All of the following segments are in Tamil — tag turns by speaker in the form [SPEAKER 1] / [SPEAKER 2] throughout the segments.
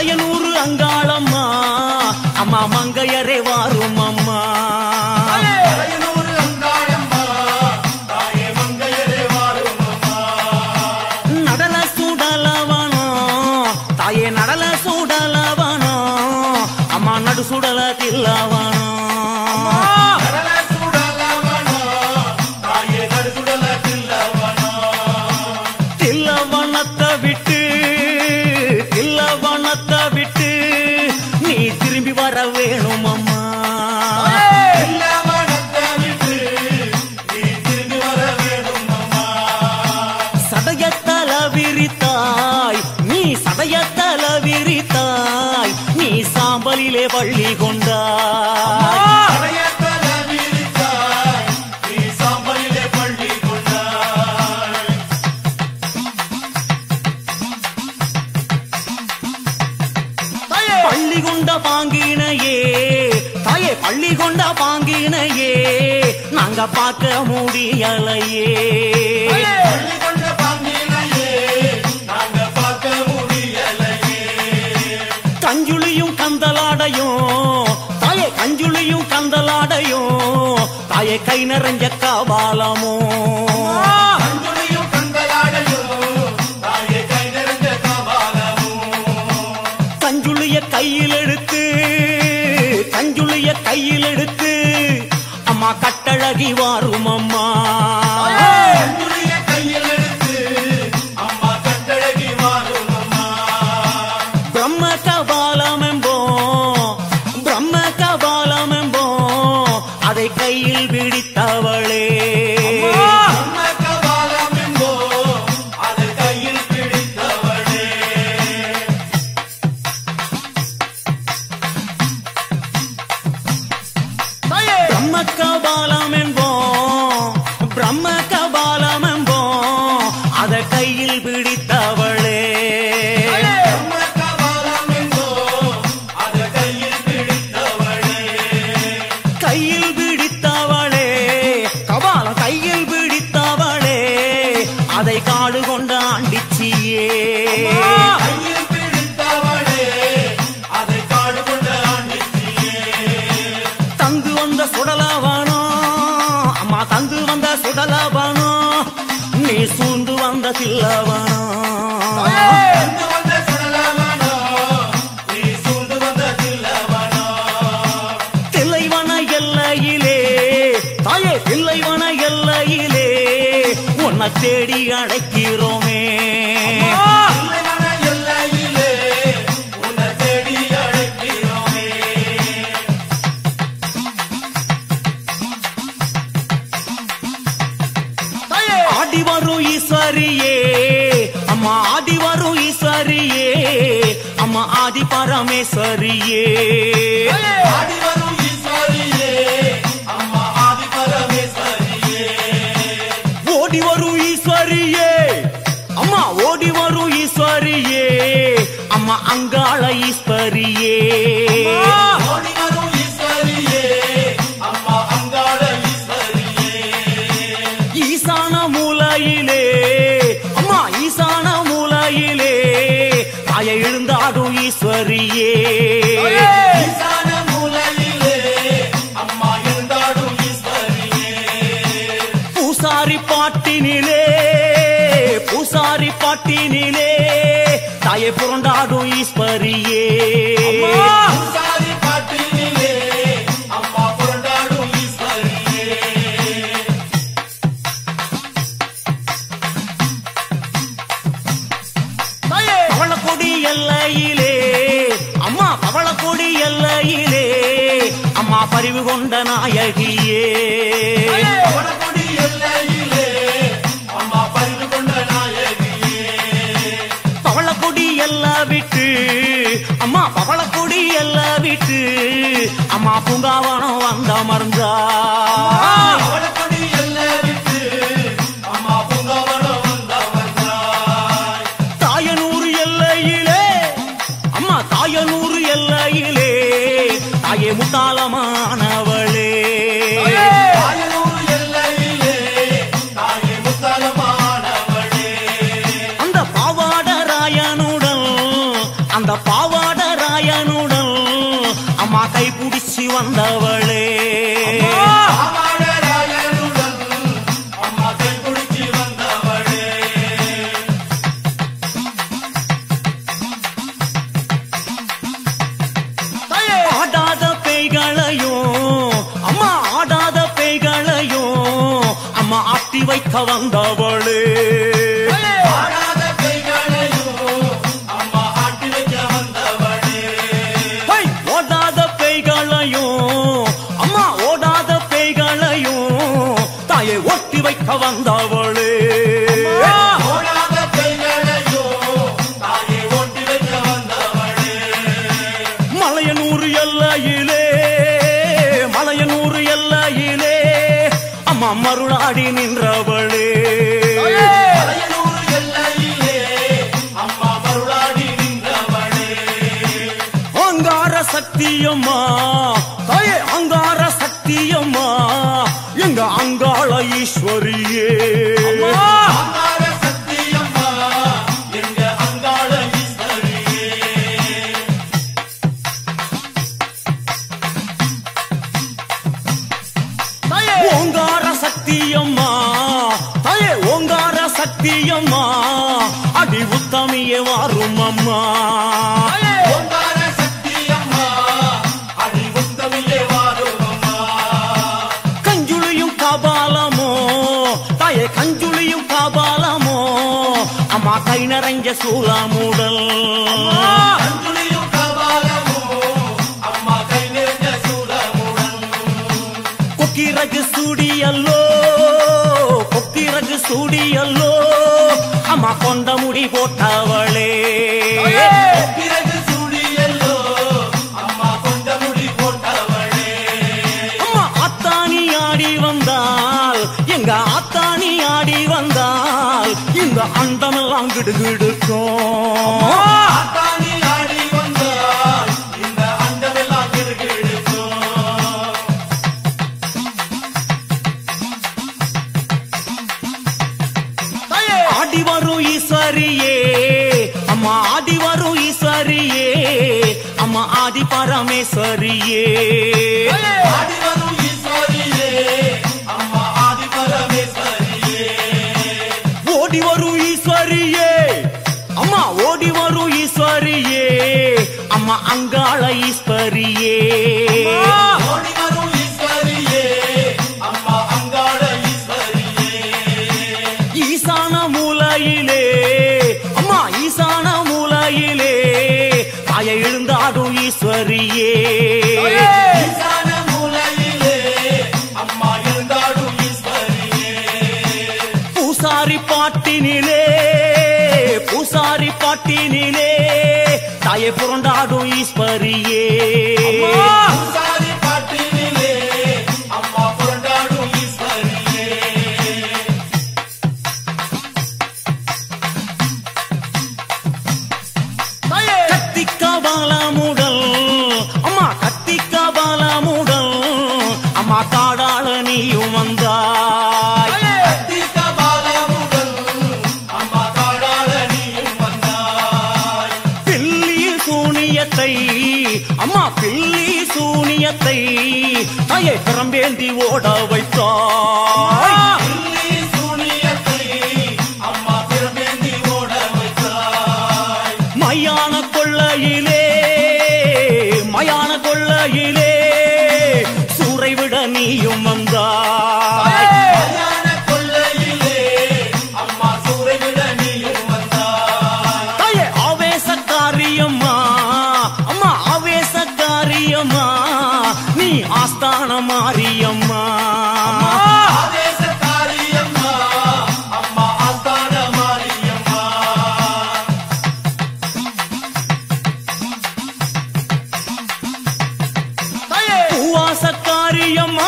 [SPEAKER 1] தலையனூறு அங்காளம்மா அம்மா மங்கையரே வாரும் அம்மா
[SPEAKER 2] தலையனூர் அங்காளம்மா, தாயே மங்கையரே வாரும் அம்மா.
[SPEAKER 1] நடல சுடலவனோ தாயே நடல சுடலவனோ அம்மா நடு சுடல தில்லவனோ
[SPEAKER 2] கடல சுடலவனோ, தாயே நடுசுடல தில்லவனோ.
[SPEAKER 1] தில்லவனத்தை விட்டு தில்லவனத்தை விட்டு நீ திரும்பி வர வேணும் அம்மா
[SPEAKER 2] தில்லவனத்தை விட்டு நீ திரும்பி வர வேணும் அம்மா.
[SPEAKER 1] சதயத்தல விரித்தாய் நீ சதயத்தல விரித்தாய் நீ சாம்பலிலே வள்ளி கொண்டாய்
[SPEAKER 2] சடையத்தல விரித்தாய், நீ சாம்பலிலே பள்ளி கொண்டாய்.
[SPEAKER 1] பள்ளி கொண்ட பாங்கினையே தாயே பள்ளி கொண்ட பாங்கினையே நாங்க பார்க்க முடியலையே
[SPEAKER 2] பள்ளி கொண்ட பாங்கினையே, நாங்க பார்க்க முடியலையே.
[SPEAKER 1] கஞ்சுளியும் கந்தலாடையும் தாயே கஞ்சுளியும் கந்தலாடையும் தாயே கை நிறைஞ்ச காபாலமோ
[SPEAKER 2] கண்துணியும் கண்களாடையும், தாயே கை நிறைந்த கபாலமும்.
[SPEAKER 1] கஞ்சுளிய கையில் எடுத்து கஞ்சுளிய கையில் எடுத்து அம்மா கட்டழகி வாரும் அம்மா
[SPEAKER 2] கண்துணிய கையில் எடுத்து, அம்மா கட்டழகி வாரும் அம்மா.
[SPEAKER 1] பிரம்ம கபாலம் என்போம் பிரம்ம கபாலம் என்போம் அதை கையில் பிடித்தவளே
[SPEAKER 2] அம்மா கபாலம் என்போ, அதை கையில் பிடித்தவளே.
[SPEAKER 1] பிரம்ம கபாலம் என்போம் பிரம்ம கபாலம் என்போம் அதை கையில் பிடித்தவளே
[SPEAKER 2] அம்மா கபாலம் என்போ, அதை கையில் பிடித்தவளே.
[SPEAKER 1] கையில் பிடித்தவளே கபாலம் கையில் பிடித்தவளே அதை காடு கொண்ட ஆண்டிச்சியே
[SPEAKER 2] கையில் பிடித்தவளே, அதை காடு கொண்ட ஆண்டிச்சியே.
[SPEAKER 1] தந்து வந்த சுடலவனோ அம்மா தந்து வந்த சுடலவனோ நீ சூழ்ந்து வந்த தில்லவனோ
[SPEAKER 2] வந்து வந்த சுடலவனோ, நீ சூழ்ந்து வந்த தில்லவனோ.
[SPEAKER 1] தில்லைவன எல்லையிலே தாயே தில்லைவன எல்லையிலே உன்னை தேடி அழைக்கிறோமே
[SPEAKER 2] தில்லைவன எல்லையிலே, உன்னை தேடி அழைக்கிறோமே.
[SPEAKER 1] ஆடி வரும் ஈஸ்வரியே அம்மா ஆடி வரும் ஈஸ்வரியே அம்மா ஆதி பரமேஸ்வரியே
[SPEAKER 2] ஆடி வரும் ஈஸ்வரியே, அம்மா ஆதி பரமேஸ்வரியே.
[SPEAKER 1] ஓடி வரும் ஈஸ்வரியே அம்மா ஓடி வரும் ஈஸ்வரியே அம்மா அங்காள ஈஸ்வரியே
[SPEAKER 2] ஓடி வரும் ஈஸ்வரியே, அம்மா அங்காள ஈஸ்வரியே.
[SPEAKER 1] ஈசான மூலையிலே அம்மா ஈசான மூலையிலே தாய எழுந்தாடும் ஈஸ்வரியே
[SPEAKER 2] ஈசான மூலையிலே, அம்மா எழுந்தாடும் ஈஸ்வரியே.
[SPEAKER 1] பூசாரி பாட்டினிலே பூசாரி பாட்டினிலே தாயை புரண்டாடும் ஈஸ்வரியே
[SPEAKER 2] பூசாரி பாட்டினிலே, அம்மா புரண்டாடும் ஈஸ்வரியே.
[SPEAKER 1] பவளக்கொடி எல்லையிலே அம்மா பவளக்கொடி எல்லையிலே அம்மா பரிவு கொண்ட நாயகியே
[SPEAKER 2] வடகொடி எல்லையிலே, அம்மா பரிந்து கொண்ட நாயகியே.
[SPEAKER 1] பவளக்கொடி எல்லாம் விட்டு அம்மா பவளக்கொடி எல்லாம் விட்டு அம்மா பூங்காவனம் வந்த மருந்தா
[SPEAKER 2] வடகொடி எல்லை விட்டு, அம்மா பூங்காவனம் வந்தவர்தாய்.
[SPEAKER 1] தாயனூர் எல்லையிலே அம்மா தாயனூர் எல்லையிலே தாயே முத்தாளமானவளே
[SPEAKER 2] தாயனூர் எல்லையிலே, தாயே முத்தாலமானவளே.
[SPEAKER 1] அந்த பாவாடராயனுடன் அந்த பாவாட ராயனுடன் அம்மா கைப்பிடிச்சு வந்தவளே
[SPEAKER 2] ராமாயணனுடன் அம்மா கைப்பிடிச்சு வந்தவளே
[SPEAKER 1] ஆடாத பேய்களையும் அம்மா ஆடாத பேய்களையும் அம்மா ஆட்டி வைக்க வந்தவளே
[SPEAKER 2] ஆடாத கைகளையும் அம்மா ஆட்டி வைக்க வந்தவளே
[SPEAKER 1] ஹை! ஓடாத பேய்களையும் அம்மா ஓடாத பேய்களையும் தாயை ஒட்டி வைக்க வந்தவளே
[SPEAKER 2] ஓடாத கைகளையும் தாயை ஓட்டி வைக்க வந்தவளே
[SPEAKER 1] மலையனூர் எல்லையிலே மலையனூர் எல்லையிலே அம்மா மருளாடி நின்றவளே
[SPEAKER 2] அலையனூர் எல்லையிலே அம்மா மருளாடி நின்றவளே
[SPEAKER 1] அங்கார சக்தியம்மா தாயே அங்கார சக்தியம்மா எங்க அங்காள ஈஸ்வரியே
[SPEAKER 2] அங்கார சக்தியம்மா எங்க அங்காள ஈஸ்வரியே
[SPEAKER 1] ஓங்கார சக்தியம்மா தாயே ஓங்கார சக்தியம்மா அடி உத்தமியே வாரும் அம்மா
[SPEAKER 2] ஓங்கார சக்தியம்மா அடி உத்தமியே வாருமம்மா
[SPEAKER 1] கஞ்சுளியும் காபாலமோ தாயே கஞ்சுளியும் காபாலமோ அம்மா கை நிறைஞ்ச சூலாமுடல்
[SPEAKER 2] அஞ்சுலியும் கபாலமோ அம்மா கை நிறைஞ்ச சூடமுடன்
[SPEAKER 1] கொக்கிரகு சூடியல்லோ கொக்கிரகு சூடியல்லோ அம்மா கொண்ட முடி போட்டவளே
[SPEAKER 2] பிறகு சூடியல்லோ அம்மா கொண்ட முடி போட்டவளே
[SPEAKER 1] அம்மா அத்தானி ஆடி வந்தால் எங்க அத்தானி ஆடி வந்தால் இந்த அண்டமெல்லாம் கிடுகிடுக்கும்
[SPEAKER 2] ஆத்தானி ஆடி வந்தால் இந்த அண்டமெல்லாம் கிடுகிடுக்கும்
[SPEAKER 1] ஆடி வரும் ஈஸ்வரியே அம்மா ஆடி வரும் ஈஸ்வரியே அம்மா ஆதி பரமேஸ்வரியே
[SPEAKER 2] ஆடி வரும் ஈஸ்வரியே அம்மா ஆதி பரமேஸ்வரியே
[SPEAKER 1] ஓடி வரும் ஈஸ்வரியே அம்மா ஓடி வரும் ஈஸ்வரியே அம்மா அங்காள ஈஸ்வரியே
[SPEAKER 2] ஓடி வரும் ஈஸ்வரியே அம்மா அங்காள ஈஸ்வரியே
[SPEAKER 1] ஈசான மூலையிலே அம்மா ஈசான மூலையிலே தாய எழுந்தாடும் ஈஸ்வரியே
[SPEAKER 2] ஈசான மூலையிலே அம்மா இருந்தாடும் ஈஸ்வரியே
[SPEAKER 1] பூசாரி பாட்டினிலே பூசாரி பாட்டினிலே தாயை புரண்டாடும் ஈஸ்வரியே
[SPEAKER 2] பூசாரி பாட்டினிலே அம்மா புரண்டாடும் ஈஸ்வரியே
[SPEAKER 1] கத்திக்க பாலமுடல் அம்மா கத்திக்க பாலமுடல் அம்மா காடாள நீயும் வந்தாய்
[SPEAKER 2] கத்திக்க பாலமுடன் அம்மா காடாள நீயும் வந்தாய்
[SPEAKER 1] பில்லி சூனியத்தை அம்மா பில்லி சூனியத்தை தாயை பிறம்பேந்தி ஓட வைத்தாய்
[SPEAKER 2] பில்லி சூனியத்தை அம்மா பிறமேந்தி ஓட வைத்தாய்
[SPEAKER 1] மயான கொள்ளையிலே மயான கொள்ளையிலே சூறை விட நீயும் வந்தாய்
[SPEAKER 2] கல்யாண கொல்லையிலே அம்மா சூறைவிட நீயும் வந்தாய்
[SPEAKER 1] தாயே ஆவேசக்காரியம்மா அம்மா ஆவேசக்காரியம்மா நீ ஆஸ்தான மாரியம்மா
[SPEAKER 2] ஆதேசக்காரியம்மா அம்மா ஆஸ்தான மாரியம்மா
[SPEAKER 1] பூவாசக்காரியம்மா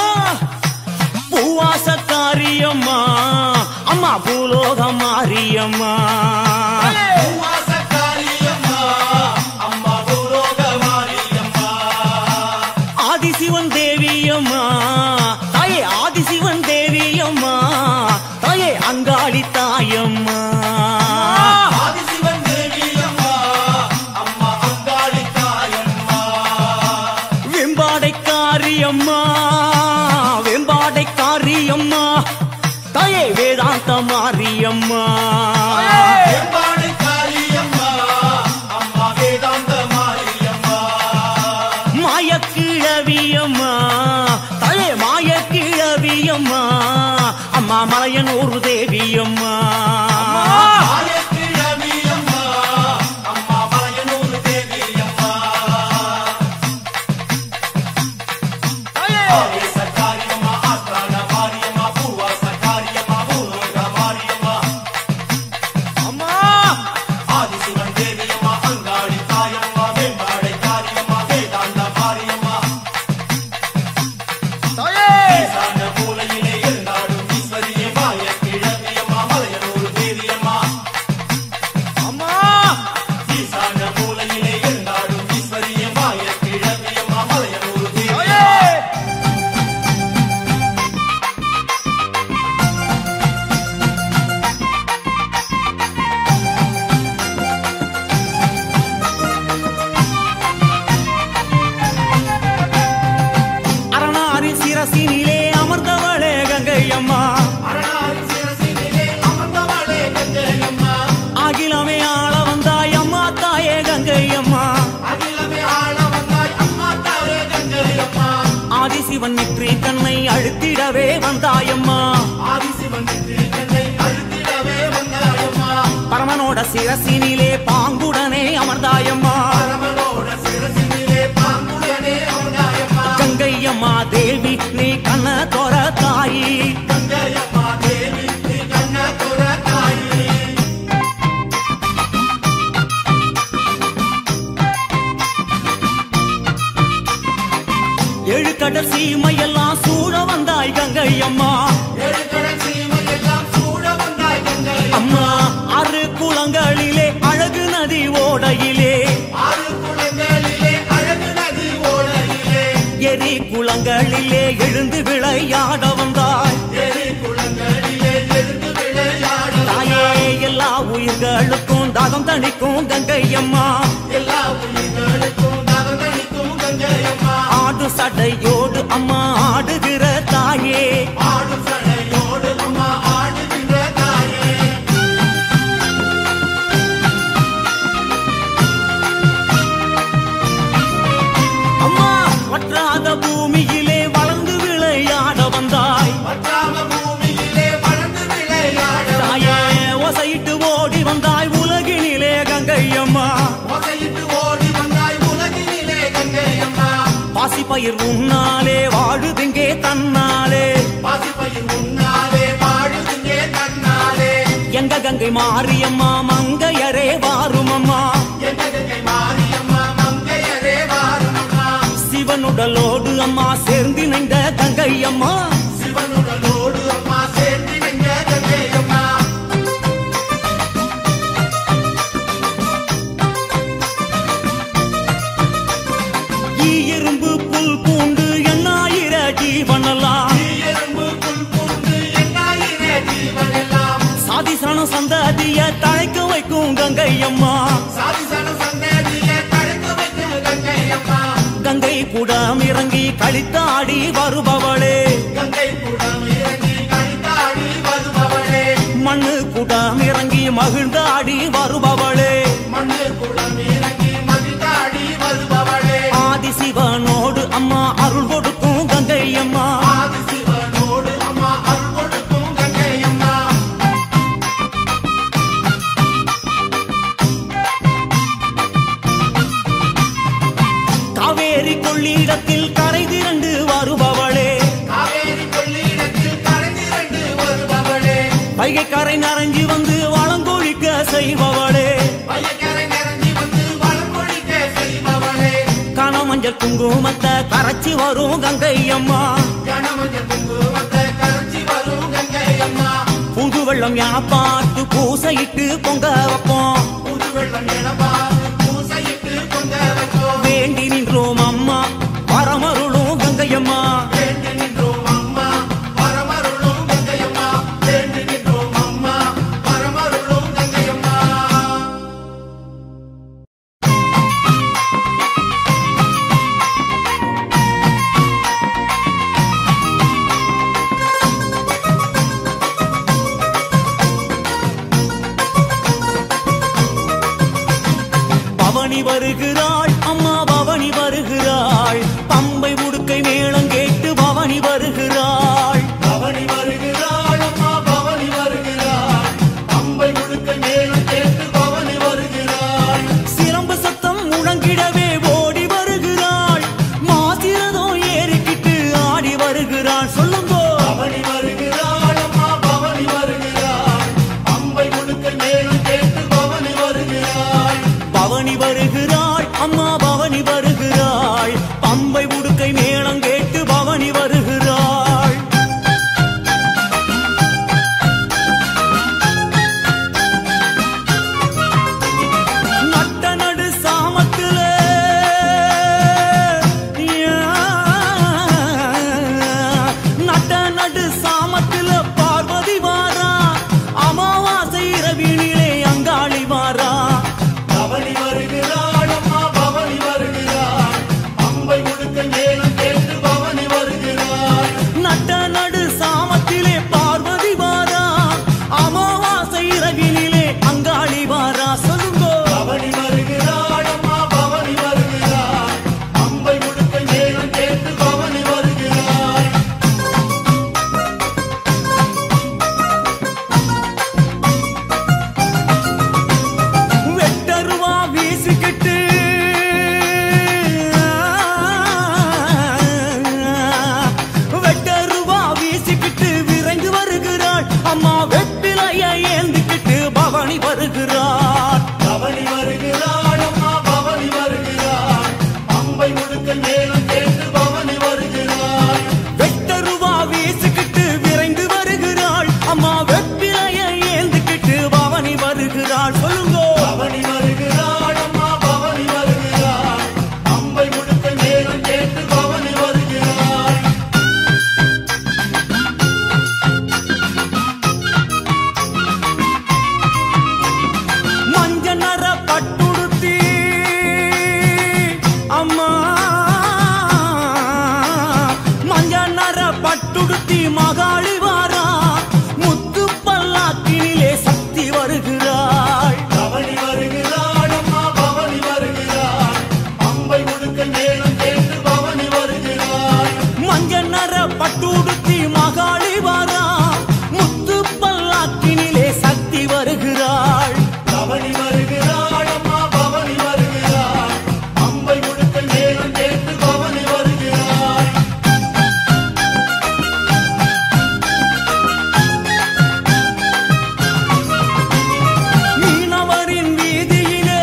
[SPEAKER 1] பூவாசக்காரியம்மா அம்மா பூலோக மாரியம்மா
[SPEAKER 2] பூவாசக்காரியம்மா அம்மா பூலோக மாரியம்மா
[SPEAKER 1] ஆதிசிவன் தேவியம்மா தாயே காரியம்மா வெம்பாடை காரியம்மா தாயே வேதாந்த மாரியம்மா
[SPEAKER 2] எம்பாடு காளியம்மா அம்மா வேதாந்த மாரியம்மா
[SPEAKER 1] மாயக்கிழவியம்மா தாயே மாயக்கிழவியம்மா அம்மா மலையனூர் தேவியம்மா
[SPEAKER 2] ஆயக்கிழவியம்மா அம்மா மலையனூர் தேவியம்மா ஆவேச காரியம்மா ஆத்தான மாரியம்மா பூவாச காரியம்மா பூலோக மாரியம்மா
[SPEAKER 1] அம்மா
[SPEAKER 2] ஆதிசிவன் தேவியம்மா அங்காடி தாயம்மா வெம்பாடை காரியம்மா வேதாந்த மாரியம்மா ஈசான மூலையிலே இருந்தாடும் ஈஸ்வரியே மாய கிழவியம்மா மலையனூர் தேவியம்மா
[SPEAKER 1] அம்மா
[SPEAKER 2] ஈசான மூலையிலே இருந்தாடும் ஈஸ்வரியே மாய கிழவியம்மா மலையனூர் தேவியம்மா
[SPEAKER 1] அரணாரி சிரசினிலே அமர்ந்தவளே கங்கையம்மா
[SPEAKER 2] அரணாரி சிரசினிலே அமர்ந்தவளே கங்கையம்மா
[SPEAKER 1] அகிலமே ஆள வந்தாய் அம்மா தாயே கங்கையம்மா
[SPEAKER 2] அகிலமே ஆள வந்தாய் அம்மா தாயே கங்கையம்மா
[SPEAKER 1] ஆதிசிவன் நெற்றி கண்ணை அழுத்திடவே வந்தாயம்மா
[SPEAKER 2] ஆதிசிவன் என்னை அழுத்திடவே வந்தாயம்மா
[SPEAKER 1] பரமனோட சிரசினிலே பாங்குடனே அமர்ந்தாயம்மா
[SPEAKER 2] பரமனோட சிரசினிலே பாங்குடனே வந்தாயம்மா
[SPEAKER 1] கங்கையம்மா தேவி நீ கண்ண தோர தாயி
[SPEAKER 2] கங்கையம்மா தேவி நீ கண்ண துற தாயி
[SPEAKER 1] ஏழு கடல் சீமையெல்லாம் சூழ வந்தாய் கங்கையம்மா
[SPEAKER 2] எழுகடல் சீமையெல்லாம் சூழ வந்தாய் கங்கையம்மா
[SPEAKER 1] அம்மா ஆறு குளங்களிலே அழகு நதி ஓடையிலே
[SPEAKER 2] ஆறு குளங்களிலே அழகு நதி ஓடையிலே
[SPEAKER 1] எரி குளங்களிலே எழுந்து விளையாட வந்தாய்
[SPEAKER 2] எரி குளங்களிலே எழுந்து விளையாட
[SPEAKER 1] தாயே எல்லா உயிர்களுக்கும் தாகம் தணிக்கும் கங்கையம்மா
[SPEAKER 2] எல்லா உயிர்களுக்கும் நகர்ந்தளிக்கும் கங்கையம்மா
[SPEAKER 1] ஆடு சடையோடு அம்மா ஆடுகிற தாயே
[SPEAKER 2] ஆடும் சடையோடு அம்மா ஆடுகின்ற தாயே
[SPEAKER 1] அம்மா வற்றாத பூமியிலே வளர்ந்து விளையாட வந்தாய்
[SPEAKER 2] பற்றாம பூமியிலே வளர்ந்து விளையாட
[SPEAKER 1] தாயே ஒசையிட்டு ஓடி வந்தாய் உலகினிலே கங்கையம்மா
[SPEAKER 2] மொசையிட்டு ஓடி வந்தாய் உலகினிலே கங்கையம்மா
[SPEAKER 1] பாசி பயிர் உன்னாலே வாழுதுங்கே தன்னாலே
[SPEAKER 2] பாசிப்பையில் உன்னாலே வாழுதுங்கே தன்னாலே
[SPEAKER 1] எங்க கங்கை மாரியம்மா மங்கையரே வாருமம்மா
[SPEAKER 2] என் கங்கை மாரியம்மா மங்கையரே வாருமம்மா
[SPEAKER 1] சிவனுடலோடு அம்மா சேர்ந்து நின்ற கங்கையம்மா
[SPEAKER 2] சிவனுடலோடு அம்மா சேர்ந்து நின்ற கங்கையம்மா
[SPEAKER 1] ஈ எறும்பு புல் பூண்டு எண்ணாயிர ஜீவனெல்லாம்
[SPEAKER 2] நீ எறும்பு புல் பூண்டு எண்ணாயிரே ஜீவனெல்லாம்
[SPEAKER 1] சாதி சன சந்ததிய தழைக்க வைக்கும் கங்கையம்மா
[SPEAKER 2] சாதிசன சந்ததியே தடுத்து வைக்கும் கங்கையம்மா
[SPEAKER 1] கங்கை குடம் இறங்கி கழித்தாடி வருபவளே
[SPEAKER 2] கங்கை கூடம் இறங்கி கழித்தாடி வருபவளே
[SPEAKER 1] மண்ணு குடம் இறங்கி மகிழ்ந்தாடி வருபவளே
[SPEAKER 2] மண்ணு கூடம் இறங்கி மகிழ்ந்தாடி வருபவளே
[SPEAKER 1] ஆதிசிவனோடு அம்மா அருள் கொடுக்கும் கங்கையம்மா
[SPEAKER 2] ஆதிசிவனோடு அம்மா அருள் கொடுக்கும் கங்கையம்மா
[SPEAKER 1] காவேரி கொள்ளிடத்தில் கரை திரண்டு வருபவளே
[SPEAKER 2] காவேரி கொள்ளிடத்தில் கரைந்திரண்டு வருபவளே
[SPEAKER 1] வைகை கரை நரைஞ்சி வந்து வளங்கொழிக்க செய்பவளே
[SPEAKER 2] பையக்கரை நிறைஞ்சி வந்து வளம் கொழிக்க செய்பவளே
[SPEAKER 1] கனமஞ்சள் குங்குமத்தை கரைச்சி வரும் கங்கையம்மா
[SPEAKER 2] கணமஞ்ச குங்குமத்தை கரைச்சி வரும் கங்கையம்மா
[SPEAKER 1] புது வெள்ளம் என பார்த்து பூசையிட்டு பொங்க வைப்போம்
[SPEAKER 2] புது வெள்ளம் எனப்பாது பூசையிட்டு கொண்ட வைப்போம்
[SPEAKER 1] வேண்டி நின்றோம் அம்மா பரமருளும் கங்கையம்மா
[SPEAKER 2] வேண்டி நின்றோம் அம்மா பரமருளும் கங்கையம்மா வேண்டி நின்றோம் அம்மா பரமருளும் கங்கையம்மா
[SPEAKER 1] ஆ அம்மா மஞ்ச நர பட்டுடுத்தி மகாளி வாரா முத்து பல்லாக்கினிலே சக்தி வருகிறாள்
[SPEAKER 2] பவனி வருகிறாள் அம்மா பவனி வருகிறாள் அம்பை முடுக்க மேலும் கேட்டு பவனி வருகிறாள்
[SPEAKER 1] மஞ்ச நர பட்டுடுத்தி மகாளி வாரா முத்து பல்லாக்கினிலே சக்தி வருகிறாள்
[SPEAKER 2] பவனி வருகிறாள் அம்மா பவனி வருகிறாள் அம்பை முடுக்க மேலும் கேட்டு பவனி வருகிறாள்
[SPEAKER 1] மீனவரின் வீதியிலே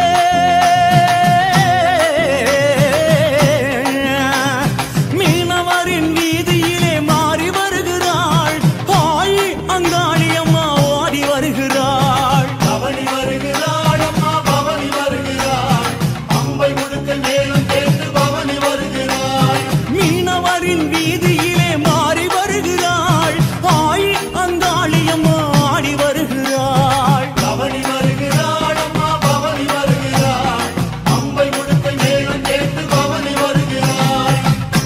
[SPEAKER 1] மீனவரின் வீதியிலே மாறி வருகிறாள் ஆயி அங்காளியம்மா ஓடி வருகிறாள்
[SPEAKER 2] பவனி வருகிறாள் அம்மா பவனி வருகிறாள் அம்பை முடுக்க மேலும் கேட்டு பவனி வருகிறாள்
[SPEAKER 1] மீனவரின் வீதியிலே மாறி வருகிறாள் ஆயி அங்காளியம்மா ஆடி வருகிறாள்
[SPEAKER 2] பவனி வருகிறாள் அம்மா பவனி வருகிறாள் அம்பை முடுக்க மேலும் கேட்டு பவனி வருகிறாள்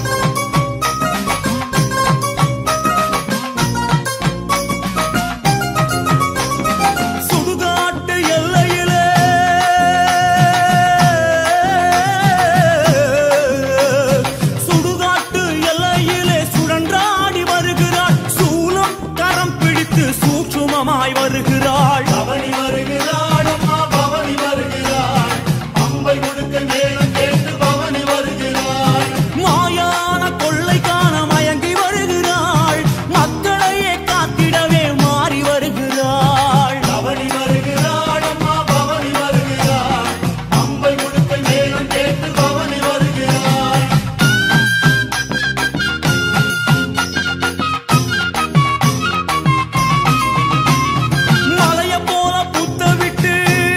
[SPEAKER 1] சுடுகாட்டு எல்லையிலே சுடுகாட்டு எல்லையிலே சுழன்றாடி வருகிறாள் சூலம் கரம் பிடித்து சூட்சுமமாய் வருகிறாள்
[SPEAKER 2] பவனி வருகிறாள் அம்மா பவனி வருகிறாள் அம்பை முடுக்க மேலும் கேட்டு பவனி வருகிறாள்
[SPEAKER 1] மாயான கொள்ளைக்கான மயங்கி வருகிறாள் மக்களையே காத்திடவே மாறி வருகிறாள்
[SPEAKER 2] பவனி வருகிறாள் அம்மா பவனி வருகிறாள் அம்பை முடுக்க மேலும் கேட்டு பவனி வருகிறாள்
[SPEAKER 1] மலைய போல புத்த விட்டு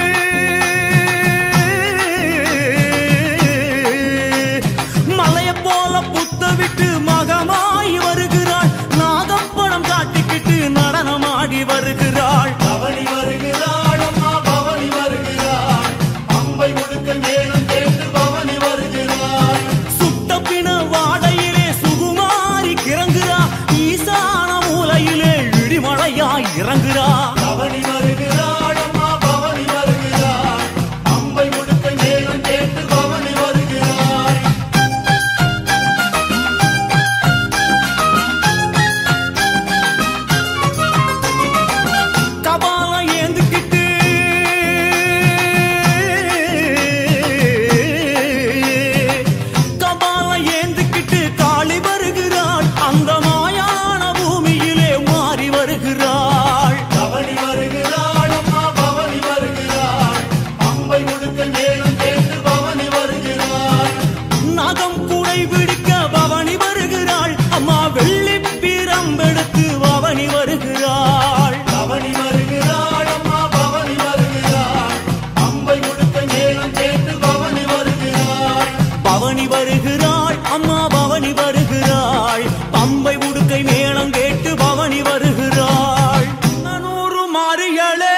[SPEAKER 1] மலைய போல புத்த விட்டு மகமாய் வருகிறாள் நாகப்பழம் காட்டிக்கிட்டு நடனமாடி வருகிறாள்
[SPEAKER 2] பவனி வருகிறாள் அம்மா பவனி வருகிறாள் அம்பை முடுக்க மேலும் கேட்டு பவனி வருகிறாள்
[SPEAKER 1] சுட்ட பிண வாடையிலே சுகுமாரி கிறங்குறா ஈசான மூலையிலே இடிமழையாய் இறங்குறா
[SPEAKER 2] பவனி வருகிறாள் அம்மா பவனி வருகிறாள் அம்பை முடுக்க மேலும் கேட்டு பவனி வருகிறாள்
[SPEAKER 1] கபாலம் ஏந்துக்கிட்டு கபாலம் ஏந்துக்கிட்டு காளி வருகிறாள் அந்த மாயான பூமியிலே மாறி வருகிறாள்
[SPEAKER 2] பவனி வருகிறாள் அம்மா பவனி வருகிறாள் அம்பை முடுக்க மேலும் கேட்டு பவனி வருகிறாள்
[SPEAKER 1] நகம் குடை பிடிக்க பவனி வருகிறாள் அம்மா வெள்ளி பிரம்பெடுத்து பவனி வருகிறாள்
[SPEAKER 2] பவனி வருகிறாள் அம்மா பவனி வருகிறாள் அம்பை முடுக்க மேலும் கேட்டு பவனி வருகிறாள்
[SPEAKER 1] பவனி வருகிறாள் அம்மா பவனி வருகிறாள் பம்பை உடுக்கை மேளம் கேட்டு பவனி வருகிறாள் நூறு மாறிகளே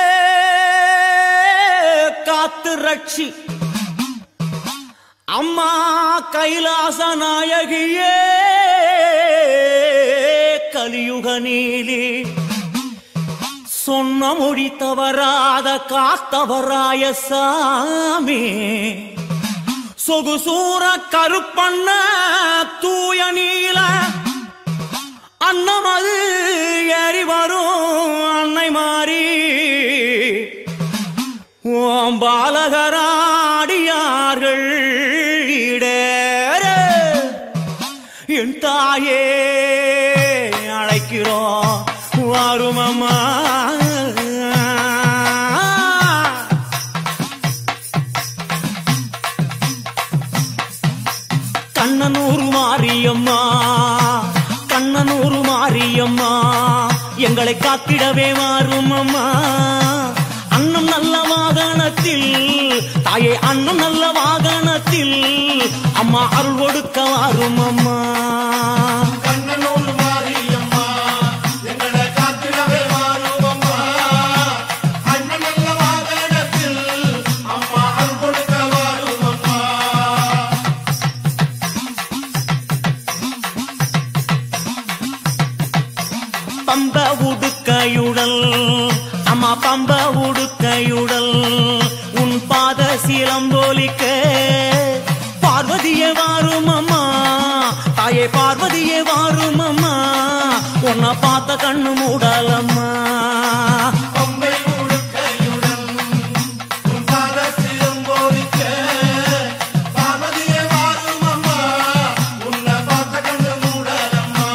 [SPEAKER 1] காத்து ரட்சி அம்மா கைலாச நாயகியே கலியுக நீலி சொன்ன மொழி தவறாத காத்தவராய சாமி சொகுசூர கருப்பண்ண தூய நீல அன்னமது ஏறி வரும் அன்னை மாறி ஓம் பாலகராடியார்கள் இடேற என் தாயே அழைக்கிறோம் வாருமம்மா கண்ணனூர் மாரியம்மா கண்ணனூர் மாரியம்மா எங்களை காத்திடவே மாறும் அம்மா அன்னம் நல்ல வாகனத்தில் தாயே அன்னம் நல்ல வாகனத்தில் அம்மா அருள் கொடுக்க வாரும் அம்மா
[SPEAKER 2] கண்ணனூர் மாரியம்மா எங்களை காத்திடவே வாருமம்மா அண்ணன் நல்ல வாகனத்தில் அம்மா அருள் கொடுக்க வாருமம்மா
[SPEAKER 1] பம்ப உடுக்கையுடல் அம்மா பம்ப உடுக்கையுடல் உன் பாத சீலம்போலிக்க பார்வதியே வாரும் அம்மா தாயே பார்வதியே வாரும் அம்மா உன்னை பார்த்த கண்ணு மூடலம்மா
[SPEAKER 2] பம்பை உடுக்கையுடன் உன் பாத சிலம்போலிக்க பார்வதியே வாரும் அம்மா உன்னை பார்த்த கண்ணு மூடலம்மா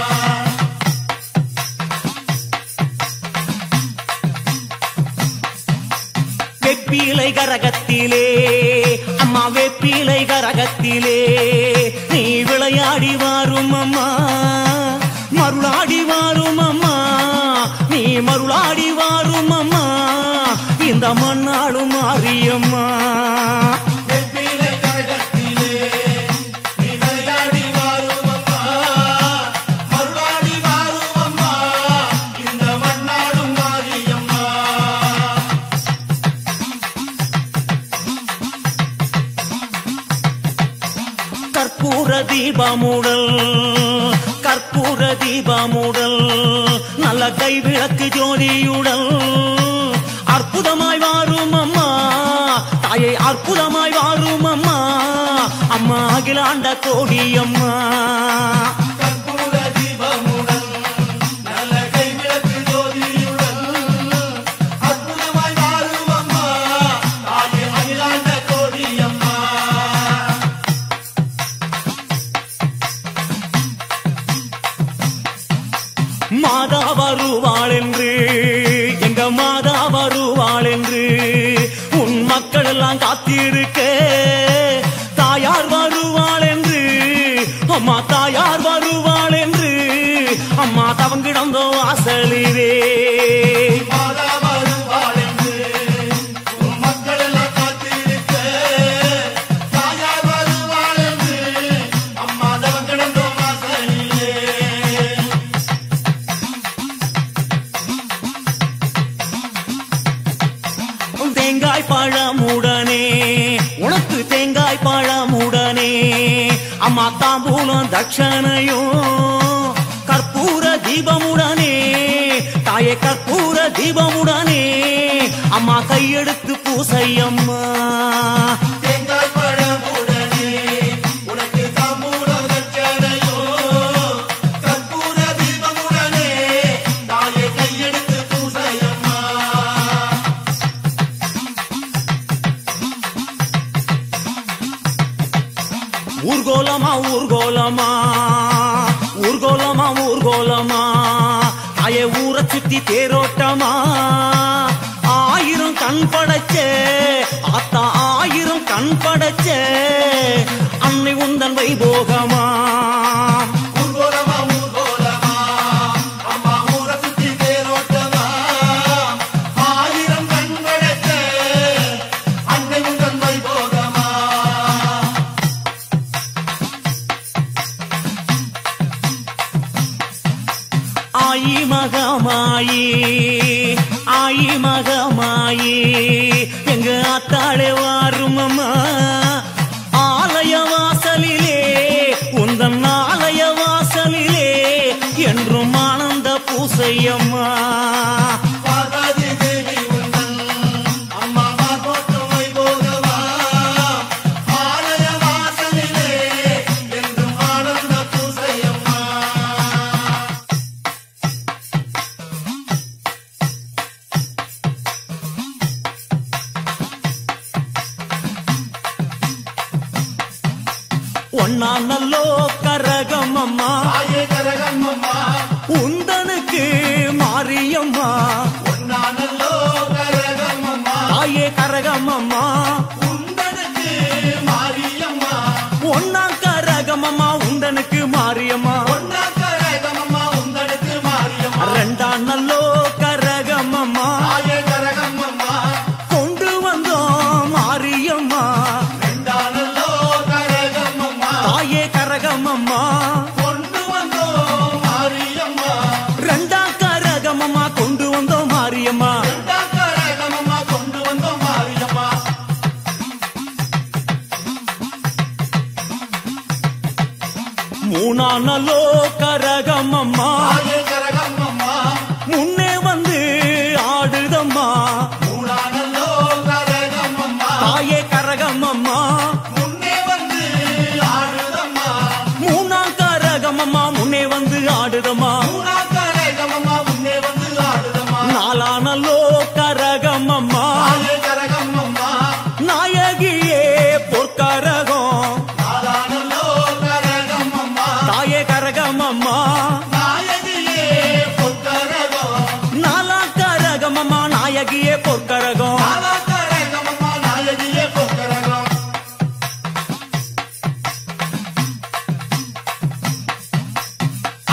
[SPEAKER 1] வெப்பிலை கரகத்திலே அம்மா வெப்பிலை கரகத்திலே நீ விளையாடி வாரும் அம்மா மருளாடி வாரும் அம்மா நீ மருளாடி வாரும் அம்மா இந்த மண்ணாளும் மாரியம்மா
[SPEAKER 2] வெப்பிலை கழகத்திலே நீ விளையாடி வாரும் அம்மா மறுநாடி வாரும் அம்மா இந்த மண்ணாடும் மாரியம்மா
[SPEAKER 1] கற்பூர தீபமுடல் கற்பூர தீபமுடல் நல்ல கைவிளக்கு ஜோதியுடல் அற்புதமாய் வாரும் அம்மா தாயை அற்புதமாய் வாரும் அம்மா அம்மா அகிலாண்ட கோடி அம்மா
[SPEAKER 2] கற்பூர தீபமுடன் நல்ல கைவிளக்கு ஜோதியுடன் அற்புதமாய் வாரும் அம்மா தாயே அகிலாண்ட கோடி அம்மா
[SPEAKER 1] மாதா வருவாள் என்று எங்க மாதா வருவாள் என்று உன் மக்கள் எல்லாம் காத்திருக்க தாயார் வருவாள் என்று அம்மா தாயார் வருவாள் என்று அம்மா தவங்கிடந்தோ வாசலிலே
[SPEAKER 2] மாதா வருவாள் என்று உன் மக்கள் எல்லாம் காத்திருக்க தாயார் வருவாள் என்று அம்மா தவம் கிடந்தோம் வாசலிலே
[SPEAKER 1] தேங்காய் பழமுடனே உனக்கு தேங்காய் பழமுடனே அம்மா தாம்பூலம் தட்சணையும் கற்பூர தீபமுடனே தாயே கற்பூர தீபமுடனே அம்மா கையெடுத்து பூசையம்மா
[SPEAKER 2] தேங்காய் பழமுடனே உனக்கு தாம்பூலம் தட்சணையோ கற்பூர தீபமுடனே தாயை கையெடுத்து பூசையம்மா
[SPEAKER 1] ஊர்கோலமா ஊர்கோலமா ஊர்கோலமா ஊர்கோலமா தாயே ஊரை சுத்தி தேரோட்டமா ஆயிரம் கண் படைச்ச ஆத்தா ஆயிரம் கண் படைச்ச அன்னை உந்தன் வைபோகமா
[SPEAKER 2] ஊர்கோலமா ஊர்கோலமா அம்மா ஊரை சுத்தி தேரோட்டமா ஆயிரம் கண் படைத்த அன்னை உந்தன் வைபோகமா
[SPEAKER 1] ஆயி மகமாயி ஆயி மகமாயி எங்க ஆத்தாளே வாருமம்மா ஆலய வாசலிலே உந்தன் ஆலய வாசலிலே என்றும் ஆனந்த பூசையம்மா
[SPEAKER 2] பார்வதி தேவி உந்தன் அம்மா மார்போட்டும் வைபோகமா ஆலய வாசலிலே என்றும் ஆனந்த பூசையம்மா
[SPEAKER 1] ஒன்னா நல்லோ கரகம் அம்மா
[SPEAKER 2] தாயே கரகம்மம்மா
[SPEAKER 1] உந்தனுக்கு மாரியம்மா
[SPEAKER 2] பொன்னானல்லோ கரகம்மம்மா
[SPEAKER 1] தாயே கரகம் அம்மா
[SPEAKER 2] உந்தனுக்கு மாரியம்மா
[SPEAKER 1] ஒன்னா கரகம் அம்மா உந்தனுக்கு மாரியம்மா
[SPEAKER 2] பொன்னா கரகமம்மா உந்தனுக்கு மாரியம்மா
[SPEAKER 1] ரெண்டாம் நல்லோ கரகம் அம்மா
[SPEAKER 2] தாயே கரகம்மம்மா
[SPEAKER 1] கொண்டு வந்தோம் மாரியம்மா
[SPEAKER 2] ரெண்டானல்லோ கரகம்மம்மா
[SPEAKER 1] தாயே கரகம் அம்மா
[SPEAKER 2] கொண்டு வந்தோம் மாரியம்மா
[SPEAKER 1] ரெண்டாம் கரகம் அம்மா கொண்டு வந்தோம் மாரியம்மா
[SPEAKER 2] ரெண்டா கரகமம்மா கொண்டு வந்தோம் மாரியம்மா
[SPEAKER 1] மூணாம் நல்லோ கரகம் அம்மா
[SPEAKER 2] தாயே கரகம்மம்மா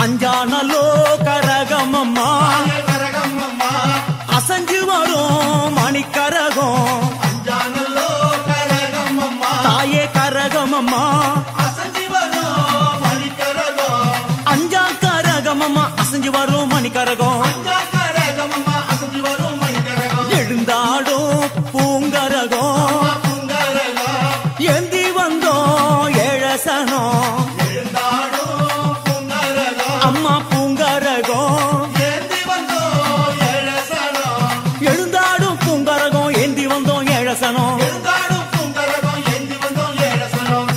[SPEAKER 1] அஞ்சானலோ கரகமம்மா
[SPEAKER 2] தாயே கரகம்மம்மா
[SPEAKER 1] அசஞ்சு வரும் மணிக்கரகம்
[SPEAKER 2] அஞ்சானல்லோ கரகம்மம்மா
[SPEAKER 1] தாயே கரகமம்மா
[SPEAKER 2] அசஞ்சி வரும் மணிக்கரகம்
[SPEAKER 1] அஞ்சா கரகமம்மா அசஞ்சு வரும் மணிக்கரகம்
[SPEAKER 2] அஞ்சா கரகம்மம்மா அசஞ்சி வரும் மணிக்கரகம்
[SPEAKER 1] எழுந்தாடும் பூங்கரகம்
[SPEAKER 2] பூங்கரகம்
[SPEAKER 1] ஏந்தி வந்தோம் ஏழசனம்
[SPEAKER 2] எழுந்தாடும் பூங்கரகம்
[SPEAKER 1] அம்மா பூங்கரகம்
[SPEAKER 2] ஏந்தி வந்தோம் ஏழசனம்
[SPEAKER 1] எழுந்தாடும் பூங்கரகம் ஏந்தி வந்தோம் ஏழசனம்
[SPEAKER 2] எழுந்தாடும் பூங்கரகம் ஏந்தி வந்தோம் ஏழசனம்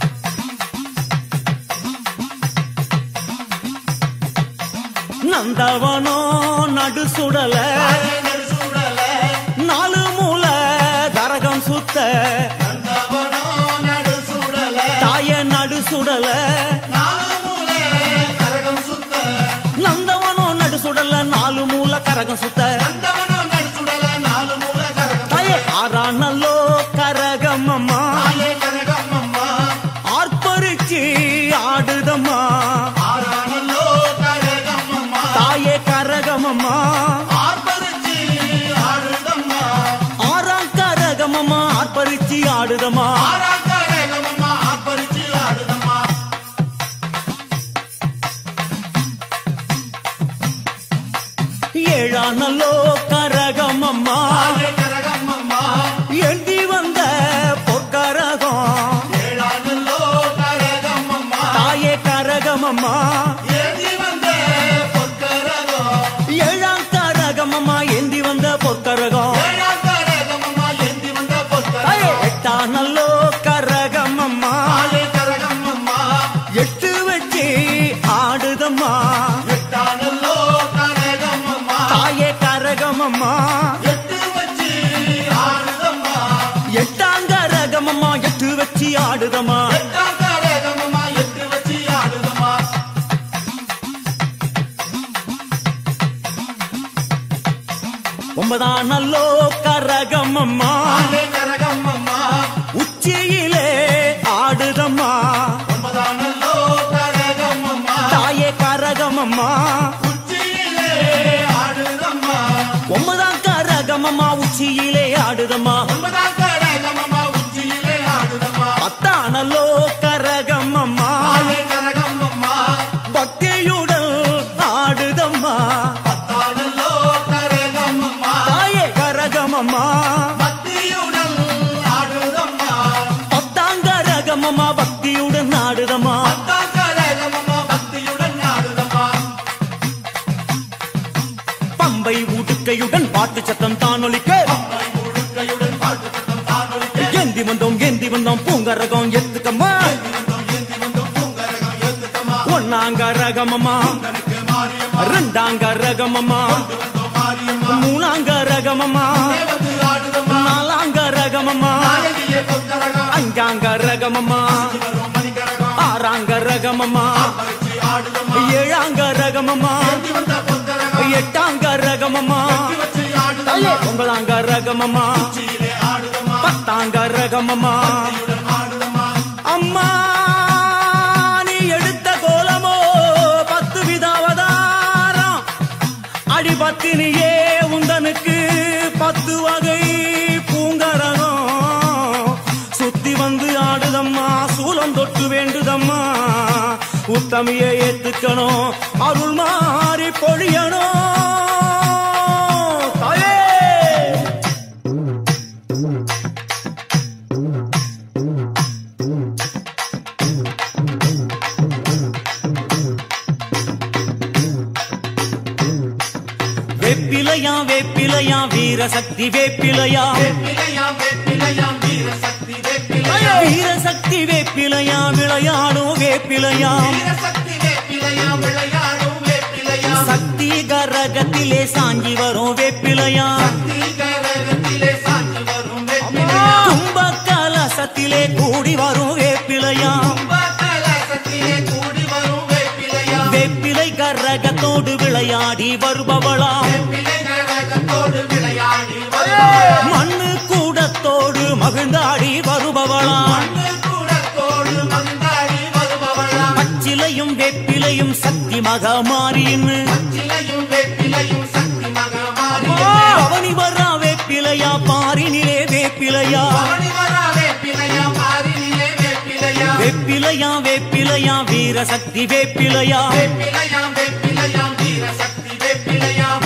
[SPEAKER 1] நந்தவனோ நடு சுடல
[SPEAKER 2] தாயே நடுசுடல
[SPEAKER 1] நாலு மூல கரகம் சுத்த
[SPEAKER 2] நந்தவனோ நடுசுடல
[SPEAKER 1] தாய நடு சுடல
[SPEAKER 2] நாலு மூலை கரகம் சுத்த
[SPEAKER 1] நந்தவனோ நடு சுடல நாலு மூல கரகம் சுத்த
[SPEAKER 2] நந்தவனோ நடுசுடல நாலு மூலை கரகம்
[SPEAKER 1] தாய ஆறானல்லோ கரகம் அம்மா
[SPEAKER 2] தாயே கரகம்மம்மா
[SPEAKER 1] ஆர்ப்பரிச்சு ஆடுதம்மா
[SPEAKER 2] ஆறானல்லோ கரகம்மம்மா
[SPEAKER 1] தாயே கரகம் அம்மா
[SPEAKER 2] ஆர்ப்பரிச்சு ஆடுதம்மா
[SPEAKER 1] ஆறாம் கரகம் அம்மா ஆர்ப்பரிச்சு ஆடுதம்மா
[SPEAKER 2] ஆறா கரகம்மம்மா ஆர்ப்பரிச்சு ஆடுதம்மா
[SPEAKER 1] ஏழானல்லோ கரகம் அம்மா
[SPEAKER 2] தாயே கரகம்மம்மா
[SPEAKER 1] எழுதி வந்த பொற்கரகம்
[SPEAKER 2] ஏழானல்லோ கரகம்மம்மா
[SPEAKER 1] தாயே கரகம் அம்மா
[SPEAKER 2] ஏந்தி வந்த பொற்கரகம்
[SPEAKER 1] ஏழாம் கரகம் அம்மா ஏந்தி வந்த பொற்கரகம்
[SPEAKER 2] ஏழாம் கரகம்மம்மா ஏந்தி வந்த
[SPEAKER 1] தாயே
[SPEAKER 2] பொற்கரகம்
[SPEAKER 1] எட்டானல்லோ கரகம் அம்மா
[SPEAKER 2] தாயே கரகம்மம்மா
[SPEAKER 1] எட்டு வச்சு ஆடுதம்மா
[SPEAKER 2] எட்டானல்லோ கரகம்மம்மா
[SPEAKER 1] தாயே கரகம் அம்மா
[SPEAKER 2] எட்டு வச்சு ஆடுதம்மா
[SPEAKER 1] எட்டாங்க ரகம் அம்மா எட்டு வச்சு ஆடுதம்மா
[SPEAKER 2] எட்டாம் கரகம்மம்மா எட்டு வச்சு ஆடுதம்மா
[SPEAKER 1] ஒன்பதாம் நல்லோ கரகம் அம்மா
[SPEAKER 2] தாயே கரகம்மம்மா
[SPEAKER 1] உச்சியிலே ஆடுதம்மா
[SPEAKER 2] ஒன்பதானல்லோ கரகம்மம்மா
[SPEAKER 1] தாயே கரகம் அம்மா
[SPEAKER 2] உச்சியிலே ஆடுதம்மா
[SPEAKER 1] ஒன்பதாம் கரகம் அம்மா உச்சியிலே ஆடுதம்மா
[SPEAKER 2] ஒன்பதாம் கரகம்மம்மா உச்சியிலே ஆடுதம்மா
[SPEAKER 1] பத்தானல்லோ கரகம் அம்மா
[SPEAKER 2] தாயே கரகம்மம்மா
[SPEAKER 1] பக்தியுடன் ஆடுதம்மா
[SPEAKER 2] பத்தானல்லோ கரகம்மம்மா
[SPEAKER 1] தாயே கரகம் அம்மா
[SPEAKER 2] பக்தியுடன் ஆடுதம்மா
[SPEAKER 1] பத்தாம் கரகம் அம்மா பக்தியுடன் ஆடுதம்மா
[SPEAKER 2] பத்தாம் கரகம்மம்மா பக்தியுடன் ஆடுதம்மா
[SPEAKER 1] பம்பை உடுக்கையுடன் பாட்டு சத்தம் தானொலிக்க
[SPEAKER 2] அம்மை முழுக்கையுடன் பாட்டு சத்தம் தானொலிக்க
[SPEAKER 1] ஏந்தி வந்தோம் ஏந்தி வந்தோம் பூங்கரகம் எத்துக்கம்மா
[SPEAKER 2] ஏந்தி வந்தோம் ஏந்தி வந்தோம் பூங்கரகம் ஏத்துக்கம்மா
[SPEAKER 1] ஒன்னாங்க ரகமம்மா
[SPEAKER 2] கணக்கு மாரியம்மா
[SPEAKER 1] ரெண்டாங்க ரகமம்மா
[SPEAKER 2] கொண்டு வந்தோம் மாரியம்மா
[SPEAKER 1] மூணாங்க ரகமம்மா
[SPEAKER 2] தேவத்து ஆடுதம்மா
[SPEAKER 1] நாலாங்க ரகமம்மா
[SPEAKER 2] நாயகியே பொற்கரகம்
[SPEAKER 1] அஞ்சாங்க ரகமம்மா
[SPEAKER 2] வரும் மணிக்கரகம்
[SPEAKER 1] ஆறாங்க ரகமம்மா
[SPEAKER 2] பறிச்சு ஆடுதம்மா
[SPEAKER 1] ஏழாங்க ரகமம்மா
[SPEAKER 2] ஏந்தி வந்த பொற்கரகம்
[SPEAKER 1] எட்டாங்க ரகமம்மா
[SPEAKER 2] வச்சு ஆடுதம்மா
[SPEAKER 1] ஒன்பதாங்க ரகமம்மா
[SPEAKER 2] உச்சியிலே ஆடுதம்மா
[SPEAKER 1] பத்தாங்க ரகமம்மா
[SPEAKER 2] பக்தியுடன் ஆடுதம்மா
[SPEAKER 1] அம்மா நீ எடுத்த கோலமோ பத்து விதாவதாரம் அடி பத்தினியே உந்தனுக்கு பத்து வகை பூங்கரகம் சுத்தி வந்து ஆடுதம்மா சூலம் தொட்டு வேண்டுதம்மா உத்தமியை ஏத்துக்கணும் அருள் மாறி பொழியணும் தாயே வேப்பிலையா வேப்பிலையா வீரசக்தி வேப்பிலையா
[SPEAKER 2] வேப்பிலையாம் வேப்பிலையாம் வீரசக்தி வேப்பிலையாம்
[SPEAKER 1] வீரசக்தி வேப்பிலையா விளையாடும் வேப்பிலையா
[SPEAKER 2] வீரசக்தி வேப்பிலையாம் விளையாடும் வேப்பிலையாம்
[SPEAKER 1] சக்தி கரகத்திலே சாஞ்சி வரும் வேப்பிலையா
[SPEAKER 2] தீகரகத்திலே சாட்சி வரும் வேப்பிலையாம்
[SPEAKER 1] கும்ப கலசத்திலே கூடி வரும் வேப்பிலையா
[SPEAKER 2] கும்பகலசத்திலே கூடி வரும் வேப்பிலையாம்
[SPEAKER 1] வேப்பிலை கரகத்தோடு விளையாடி வருபவளா
[SPEAKER 2] வேப்பிலை கரகத்தோடு விளையாடி வரும்
[SPEAKER 1] மண்ணு கூடத்தோடு மகிழ்ந்தாடி வருபவளா
[SPEAKER 2] மண்ணு கூடத்தோடு மந்தாடி வருபவளாம்
[SPEAKER 1] பச்சிலையும் வேப்பிலையும் சக்தி மகமாரின்னு
[SPEAKER 2] பச்சிலையும் வேப்பிலையும் சக்தி மகமாரி
[SPEAKER 1] அவனி வர்றா வேப்பிலையா பாரினிலே வேப்பிலையா
[SPEAKER 2] பவனி வரா வேப்பிலையா மாறினிலே வேப்பிலையா
[SPEAKER 1] வேப்பிலையா வேப்பிலையா வீரசக்தி வேப்பிலையா
[SPEAKER 2] வேப்பிலையாம் வேப்பிலையாம் வீர சக்தி வேப்பிலையாம்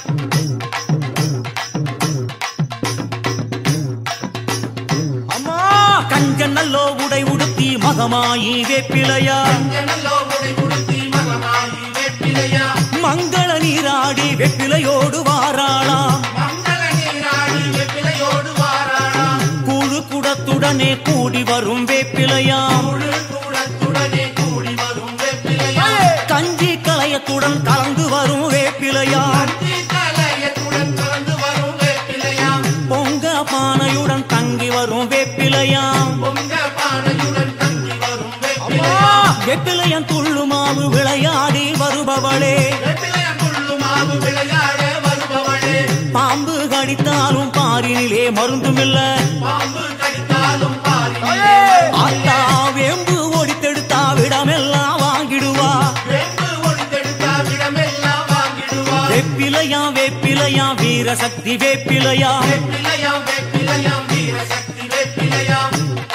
[SPEAKER 1] அம்மா கஞ்ச நல்லோ உடை உடுத்தி மகமாயி வேப்பிலையா
[SPEAKER 2] ஜனலோ உடை உடுத்தி மகமாயி வேப்பிலையா
[SPEAKER 1] மங்கள நீராடி வெப்பிலையோடு வாராளாம்
[SPEAKER 2] மங்கள நீராடி வேப்பிலையோடு வாராளாம்
[SPEAKER 1] கூழு குடத்துடனே கூடி வரும் வேப்பிலையாம்
[SPEAKER 2] முழு கூடத்துடனே கூடி வரும் வேப்பிலையா
[SPEAKER 1] கஞ்சி கலையத்துடன் கலந்து வரும் வேப்பிலையாம்
[SPEAKER 2] அந்தி கலையத்துடன் கலந்து வரும் வேப்பிலையா
[SPEAKER 1] பொங்க பானையுடன் தங்கி வரும் வேப்பிலையாம்
[SPEAKER 2] பொங்க பானையுடன் தங்கி வரும் வேப்பிலையா
[SPEAKER 1] வெப்பிலையம் துள்ளு மாவு விளையாடி வருபவளே
[SPEAKER 2] வேப்பிலையம் துள்ளு மாவு விளையாட வருபவளே
[SPEAKER 1] பாம்பு கடித்தாலும் பாரினிலே மருந்துமில்ல
[SPEAKER 2] பாம்பு கடித்தாலும் பாரி
[SPEAKER 1] ஆத்தா வேம்பு ஒடித்தெடுத்தா விடமெல்லாம் வாங்கிடுவா
[SPEAKER 2] வேம்பு ஒளித்தெடுத்தா விடமெல்லாம் வாங்கிடுவா
[SPEAKER 1] வேப்பிலையா வேப்பிலையா வீரசக்தி வேப்பிலையா
[SPEAKER 2] வேப்பிலையாம் வேப்பிலையாம் வீர சக்தி வேப்பிலையாம்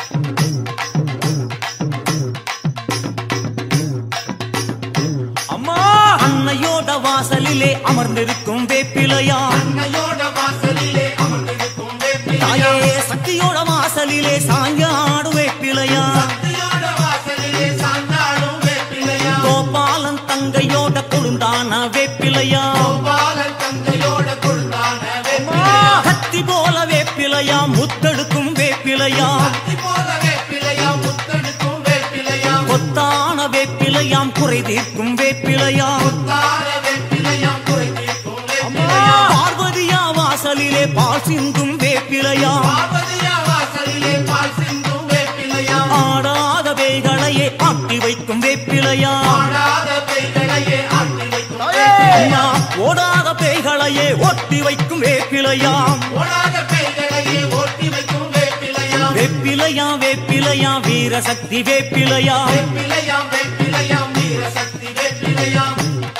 [SPEAKER 1] அம்மா அன்னையோட வாசலிலே அமர்ந்திருக்கும் வேப்பிலையா
[SPEAKER 2] அன்னையோட வாசலிலே அமர்ந்திருக்கும்
[SPEAKER 1] தாயே
[SPEAKER 2] வேப்பிலையாம்
[SPEAKER 1] சக்தியோட வாசலிலே சாஞ்சாடு வேப்பிலையா
[SPEAKER 2] சக்தியோட வாசலிலே சாந்தாடும் வேப்பிலையாம்
[SPEAKER 1] கோபாலன் தங்கையோட கொழுந்தான வேப்பிலையா
[SPEAKER 2] கோபாலன் தந்தையோட கொழுந்தான வேப்பிலையாம்
[SPEAKER 1] கத்தி போல வேப்பிலையா முத்தெடுக்கும் வேப்பிலையா
[SPEAKER 2] கத்தி போல வேப்பிலையாம் முத்தெடுக்கும் வேப்பிலையாம்
[SPEAKER 1] கொத்தான வேப்பிலையாம் குறை தீர்க்கும் வேப்பிலையா
[SPEAKER 2] தார வேப்பிலையாம் குறை தீர்க்கும் வேப்பிலையாம்
[SPEAKER 1] பார்வதியா வாசலிலே பால் சிந்தும் வேப்பிலையா
[SPEAKER 2] பார்வதியா வாசலிலே பால் சிந்தும் வேப்பிலையாம்
[SPEAKER 1] ஆடாத வேகளையே ஆட்டி வைக்கும் வேப்பிலையா
[SPEAKER 2] ஆடாத பெய்களையே ஆட்டி வைக்கும்
[SPEAKER 1] அம்மா ஓடாத பேய்களையே ஒட்டி வைக்கும் வேப்பிலையா
[SPEAKER 2] ஓடாத பெய்களையே ஓட்டி வைக்கும் வேப்பிலையாம்
[SPEAKER 1] வேப்பிலையா வேப்பிலையா வீரசக்தி வேப்பிலையா
[SPEAKER 2] வேப்பிலையாம் வேப்பிலையாம் வீர சக்தி வேப்பிலையாம்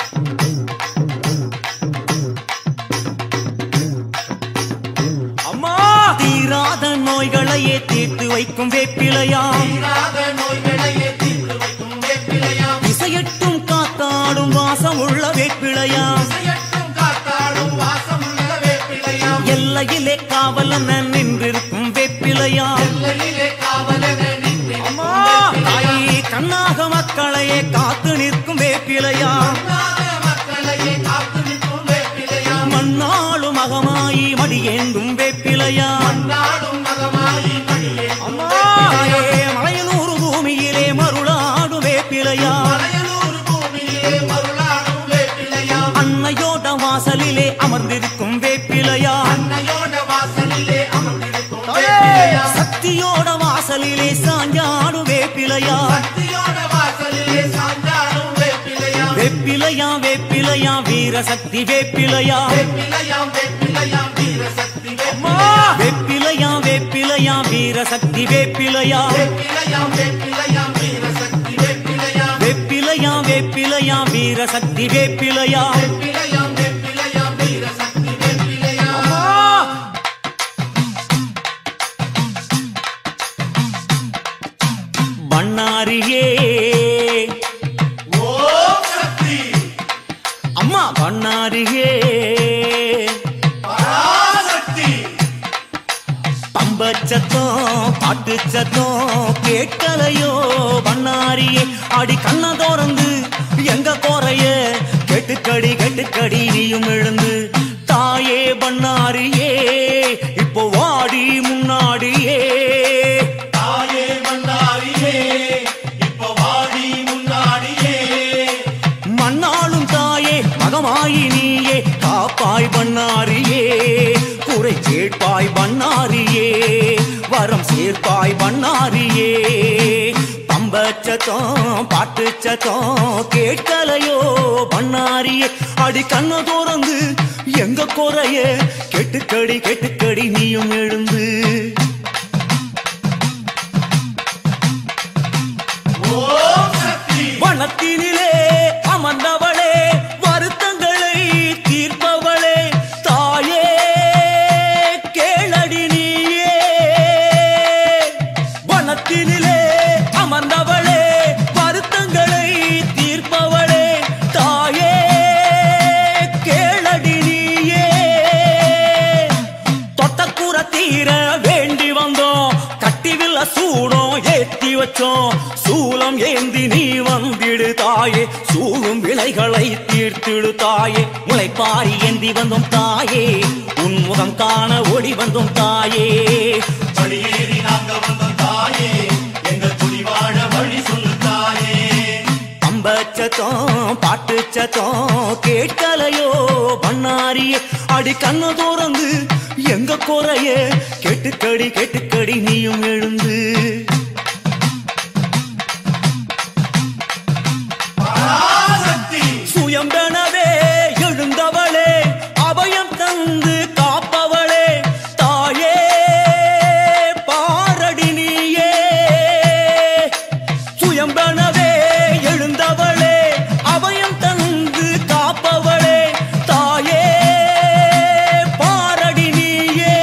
[SPEAKER 1] அம்மா தீராத நோய்களையே தீர்த்து வைக்கும் வேப்பிலையா
[SPEAKER 2] தீராத நோய்களையே தீர்த்து வைக்கும் வேப்பிலையாம்
[SPEAKER 1] இசையட்டும் காத்தாடும் வாசம் உள்ள வேப்பிலையா
[SPEAKER 2] இசையட்டும் காத்தாடும் வாசமுள்ள வேப்பிலையாம்
[SPEAKER 1] எல்லையிலே காவலன நின்றிருக்கும் வேப்பிலையா
[SPEAKER 2] எல்லையிலே காவலன நின்றிருக்கும்
[SPEAKER 1] தாயி கண்ணாக மக்களையே காத்து நிற்கும் வேப்பிலையா
[SPEAKER 2] நாத மக்களையே காத்து நிற்கும் வேப்பிலையாம்
[SPEAKER 1] மண்ணாளும் மகமாயி மடியேந்தும் வேப்பிலையா
[SPEAKER 2] நாடும் மகமாயி மடியே
[SPEAKER 1] தாயே மலையனூர் பூமியிலே மருளாடும் வேப்பிலையா
[SPEAKER 2] மலையனூர் பூமியிலே மருளாடும் வேப்பிலையாம்
[SPEAKER 1] அன்னையோட வாசலிலே அமர்ந்திருக்கும் வேப்பிலையா
[SPEAKER 2] அன்னையோட வாசலிலே அமர்ந்திருக்கும் வேப்பிலையாம்
[SPEAKER 1] சக்தியோட வாசலிலே சாஞ்சாடும் வேப்பிலையா
[SPEAKER 2] சக்தியோட வாசலிலே சாஞ்சாடும் வேப்பிலையாம்
[SPEAKER 1] வேப்பிலையா வேப்பிலையா வீரசக்தி வேப்பிலையா
[SPEAKER 2] வேப்பிலையாம் வேப்பிலையாம் வீர சக்தி
[SPEAKER 1] வேப்பிலையா வேப்பிலையா வீரசக்தி வேப்பிலையா
[SPEAKER 2] வேப்பிலையாம் வேப்பிலையாம் வீர சக்தி வேப்பிலையாம்
[SPEAKER 1] வேப்பிலையா வேப்பிலையா வீரசக்தி வேப்பிலையா
[SPEAKER 2] வேப்பிலையாம் வேப்பிலையாம் வீர சக்தி வேப்பிலையாம்
[SPEAKER 1] பண்ணாரியே
[SPEAKER 2] ஓம் சக்தி
[SPEAKER 1] அம்மா பண்ணாரியே
[SPEAKER 2] பராசக்தி
[SPEAKER 1] பம்பச்சத்தம் பாட்டு சத்தம் கேட்கலையோ பண்ணாரியே அடி கண்ண திறந்து எங்க குறைய கெட்டுக்கடி கெட்டுக்கடி நீயும் எழுந்து தாயே பண்ணாரியே இப்போ வாடி முன்னாடியே
[SPEAKER 2] தாயே மன்னாரியே இப்ப வாடி முன்னாடியே
[SPEAKER 1] மண்ணாளும் தாயே மகமாயி நீயே காப்பாய் பண்ணாரியே குறை கேட்பாய் பண்ணாரியே வரம் சேர்ப்பாய் பண்ணாரியே பம்பச்சத்தம் பாட்டு சத்தம் கேட்கலையோ பண்ணாரியே அடி கண்ண திறந்து எங்க குறைய கெட்டுக்கடி கெட்டுக்கடி நீயும் எழுந்து
[SPEAKER 2] ஓம் சக்தி
[SPEAKER 1] வனத்தினிலே அமர்ந்த சத்தம் சூலம் ஏந்தி நீ வந்திடு தாயே சூழும் வினைகளை தீர்த்திடு தாயே முளைப்பாரி ஏந்தி வந்தோம் தாயே உன் முகம் காண ஓடி வந்தோம் தாயே
[SPEAKER 2] படியேறி நாங்க வந்தோம் தாயே எங்கள் குடி வாழ வழி சொல்லு தாயே
[SPEAKER 1] பம்பச்சத்தம் பாட்டு சத்தம் கேட்கலையோ பண்ணாரியே அடி கண்ணு திறந்து எங்க குறைய கேட்டுக்கடி கேட்டுக்கடி நீயும் எழுந்து
[SPEAKER 2] பராசக்தி
[SPEAKER 1] சுயம்பெனவே எழுந்தவளே அபயம் தந்து காப்பவளே தாயே பாரடி நீயே சுயம்பெனவே எழுந்தவளே அபயம் தந்து காப்பவளே தாயே பாரடி நீயே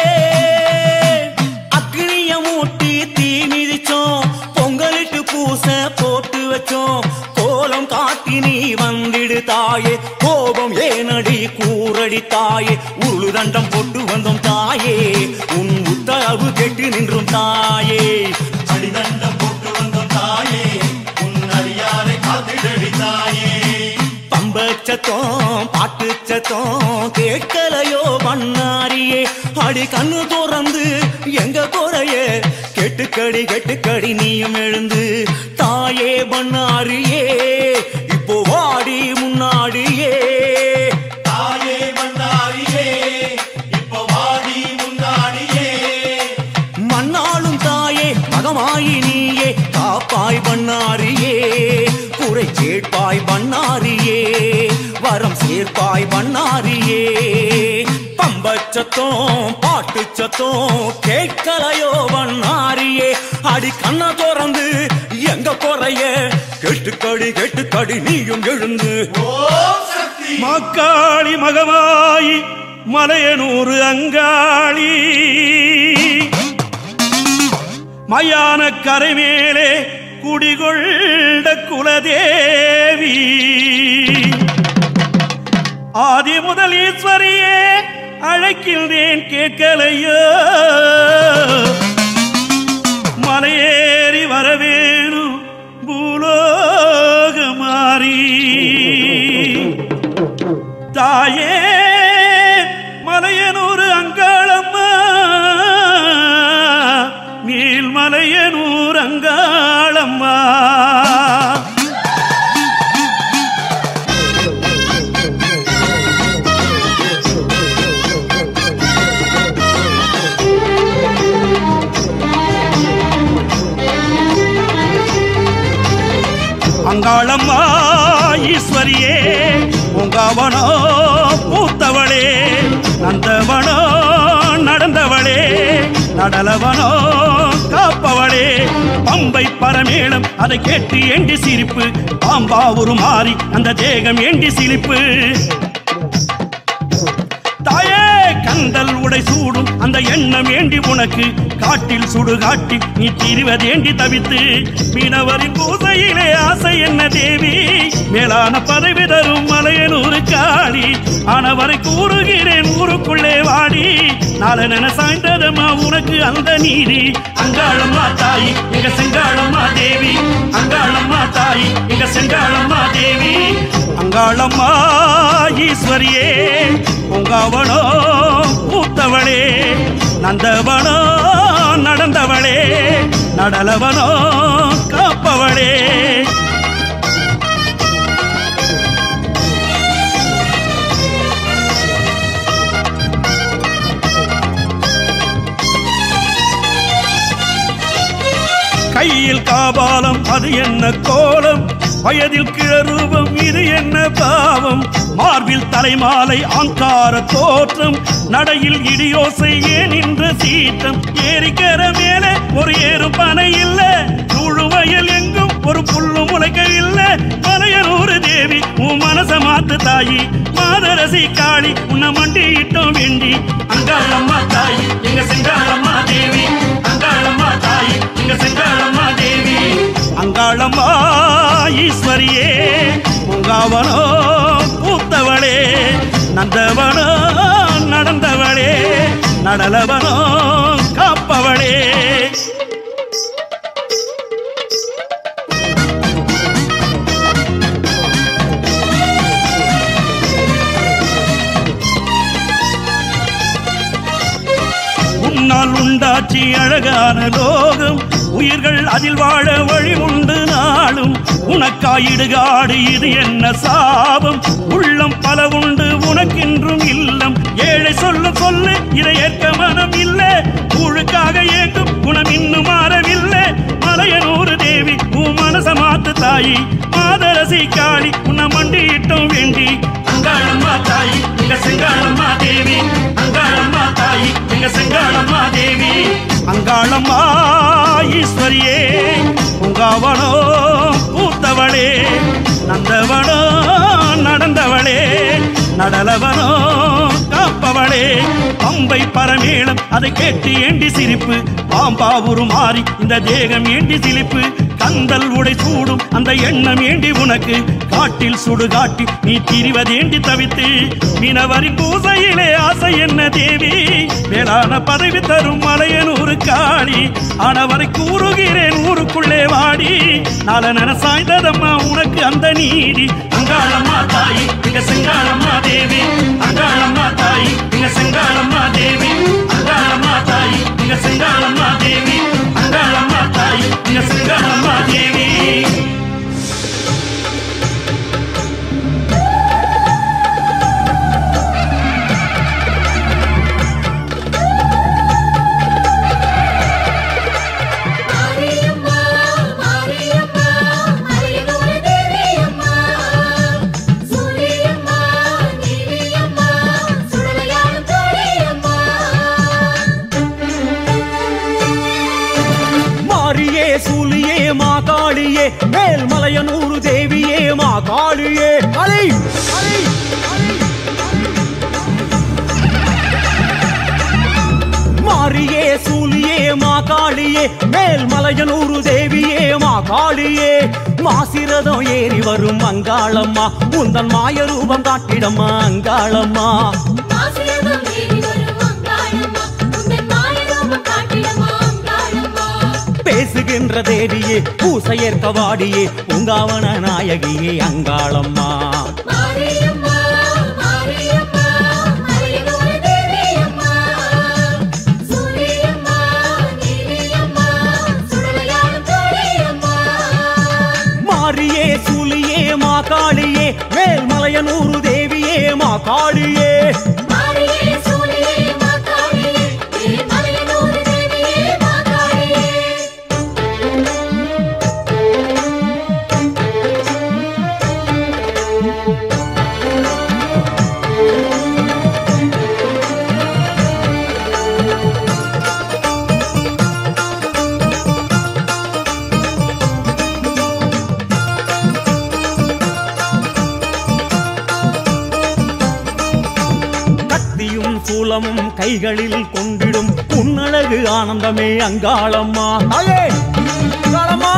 [SPEAKER 1] அக்னிய மூட்டி தீ மிதிச்சோம் பொங்கலிட்டு பூச போட்டு வச்சோம் கோலம் காட்டி நீ வந்திடு தாயே கோபம் ஏனடி கூரடி தாயே உருளு தண்டம் போட்டு வந்தோம் தாயே உன் உத்தரவு கேட்டு நின்றும் தாயே
[SPEAKER 2] அடிதண்டம் போட்டு வந்தோம் தாயே உன் அடியாரை காத்திடடி தாயே
[SPEAKER 1] பம்பச்சத்தம் பாட்டு சத்தம் கேட்கலையோ பண்ணாரியே அடி கண்ணு திறந்து எங்க குறைய கெட்டுக்கடி கெட்டுக்கடி நீயும் எழுந்து தாயே பண்ணாரியே இப்போ வாடி முன்னாடியே
[SPEAKER 2] தாயே மன்னாரியே இப்ப வாடி முன்னாடியே
[SPEAKER 1] மண்ணாளும் தாயே மகமாயி நீயே காப்பாய் பண்ணாரியே குறை கேட்பாய் பண்ணாரியே வரம் சேர்ப்பாய் பண்ணாரியே பம்பச்சத்தம் பாட்டு சத்தம் கேட்கலையோ பண்ணாரியே அடி கண்ண திறந்து எங்க குறைய கெட்டுக்கடி கெட்டுக்கடி நீயும் எழுந்து
[SPEAKER 2] ஓம் சக்தி
[SPEAKER 3] மக்காளி மகமாயி மலையனூறு அங்காளி மயான கரை மேலே குடிகொண்ட குலதேவி ஆதி முதல் ஈஸ்வரியே அழைக்கின்றேன் கேட்கலையோ மலையேறி வரவேணும் பூலோக மாறி தாயே மலையனூர் அங்காளம்மா நீள்மலையனூர் அங்காளம்மா அங்காளம்மா ஈஸ்வரியே உங்கவனோ பூத்தவளே நந்தவனோ நடந்தவளே நடலவனோ காப்பவளே பம்பை பரமேளம் அதை கேட்டு ஏண்டி சிரிப்பு பாம்பாவுரு மாறி அந்த தேகம் ஏண்டி சிரிப்பு தாயே கந்தல் உடை சூடும் அந்த எண்ணம் ஏண்டி உனக்கு காட்டில் சுடு காட்டி நீ திரிவதேண்டி தவித்து மீனவரின் பூசையிலே ஆசை என்ன தேவி மேலான பதவி தரும் மலையனூரு காளி ஆனவரை கூறுகிறேன் ஊருக்குள்ளே வாடி நாளை நென சாய்ந்ததம்மா உனக்கு அந்த நீதி அங்காளம்மா தாய் இங்க செங்காளம்மா தேவி அங்காளம்மா தாய் இங்க செங்காளம்மா தேவி அங்காளம்மா ஈஸ்வரியே உங்கவனோ பூத்தவளே நந்தவனோ நடந்தவளே நடலவனோ காப்பவளே கையில் காபாலம் அது என்ன கோலம் வயதில் கிழரூபம் இது என்ன பாவம் மார்பில் தலைமாலை ஆங்கார தோற்றம் நடையில் இடியோசை ஏன் இன்று சீற்றம் ஏரிக்கர மேலே ஒரு ஏறு பனை இல்ல வயல் எங்கும் ஒரு புல்லு முளைக்க இல்ல மலையனூறு தேவி உன் மனச மாத்து தாயி மாதரசி காளி உன்னை மண்டியிட்டோம் வேண்டி அங்காளம்மா தாய் எங்க செங்காளம்மா தேவி அங்காளம்மா தாய் எங்க செங்காளம்மா தேவி அங்காளம்மா ஈஸ்வரியே உங்காவனோ பூத்தவளே நந்தவனோ நடந்தவளே நடலவனோ காப்பவளே காட்சி அழகான லோகம் உயிர்கள் அதில் வாழ வழி உண்டு நாளும் உனக்காயிடுகாடு இது என்ன சாபம் உள்ளம் பல உண்டு உனக்கென்றும் இல்லம் ஏழை சொல்ல சொல்ல இதை ஏற்க மனம் இல்லை ஊழுக்காக ஏங்கும் குணம் இன்னும் மாறவில்லை மலையனூறு தேவி உன் மனச மாத்து தாயி மாதரசி காளி உன்னை மண்டியிட்டும் வேண்டி அங்காளம்மா தாயி எங்க செங்காளம்மா தேவி அங்காளம்மா தாயி எங்க செங்காளம்மா தேவி அங்காளம்மா ஈஸ்வரியே உங்காவனோ பூத்தவளே நந்தவனோ நடந்தவளே நடலவனோ காப்பவளே பம்பை பரமேளம் அதை கேட்டு ஏண்டி சிரிப்பு பாம்பாவுரு மாறி இந்த தேகம் ஏண்டி சிலிப்பு கந்தல் உடை சூடும் அந்த எண்ணம் ஏண்டி உனக்கு காட்டில் சுடு காட்டி நீ திரிவதேண்டி தவித்து மீனவரின் பூசையிலே ஆசை என்ன தேவி மேலான பதவி தரும் மலையனூரு காளி ஆனவரை கூறுகிறேன் ஊருக்குள்ளே வாடி நாளன சாய்ந்ததம்மா உனக்கு அந்த நீதி அங்காளம்மா தாயி இங்க செங்காளம்மா தேவி அங்காளம்மா தாயி இங்க செங்காளம்மா தேவி அங்காளம்மா தாயி இங்க செங்காளம்மா தேவி அங்காளம்மா தாயி இங்க செங்காளம்மா தேவி
[SPEAKER 4] மாரியம்மா மாரியம்மா மலையனூர் தேவியம்மா சூரியம்மா நீலியம்மா சுடலையாடும் தோழியம்மா
[SPEAKER 1] மாரியே சூலியே மாகாளியே மேல்மலையனூரு தேவியே மாகாளியே அலை அலை மாரியே சூலியே மாகாளியே மேல்மலையனூரு தேவியே மாகாளியே மாசிரதம் ஏறி வரும் அங்காளம்மா உந்தன் மாய ரூபம் காட்டிடம்மா அங்காளம்மா
[SPEAKER 4] மாசிரதம் ஏறி வரும் அங்காளம்மா உந்தன் மாயரூபம் காட்டிடம்மா அங்காளம்மா
[SPEAKER 1] பேசுகின்ற தேவியே பூசையேற்க வாடியே உங்காவன நாயகியே அங்காளம்மா
[SPEAKER 4] மாரியம்மா மாரியம்மா மலையனூர் தேவியம்மா சூரியம்மா நீலியம்மா சுடலையாடும் தோழியம்மா
[SPEAKER 1] மாரியே சூலியே மாகாளியே மேல்மலையனூரு தேவியே மாகாளியே
[SPEAKER 4] மாரியே சூலியே மாகாளியே மலையனூர் தேவியே மாகாளியே
[SPEAKER 1] கத்தியும் சூலமும் கைகளில் கொண்டிடும் உன்னழகு ஆனந்தமே அங்காளம்மா தாயே, அங்காளம்மா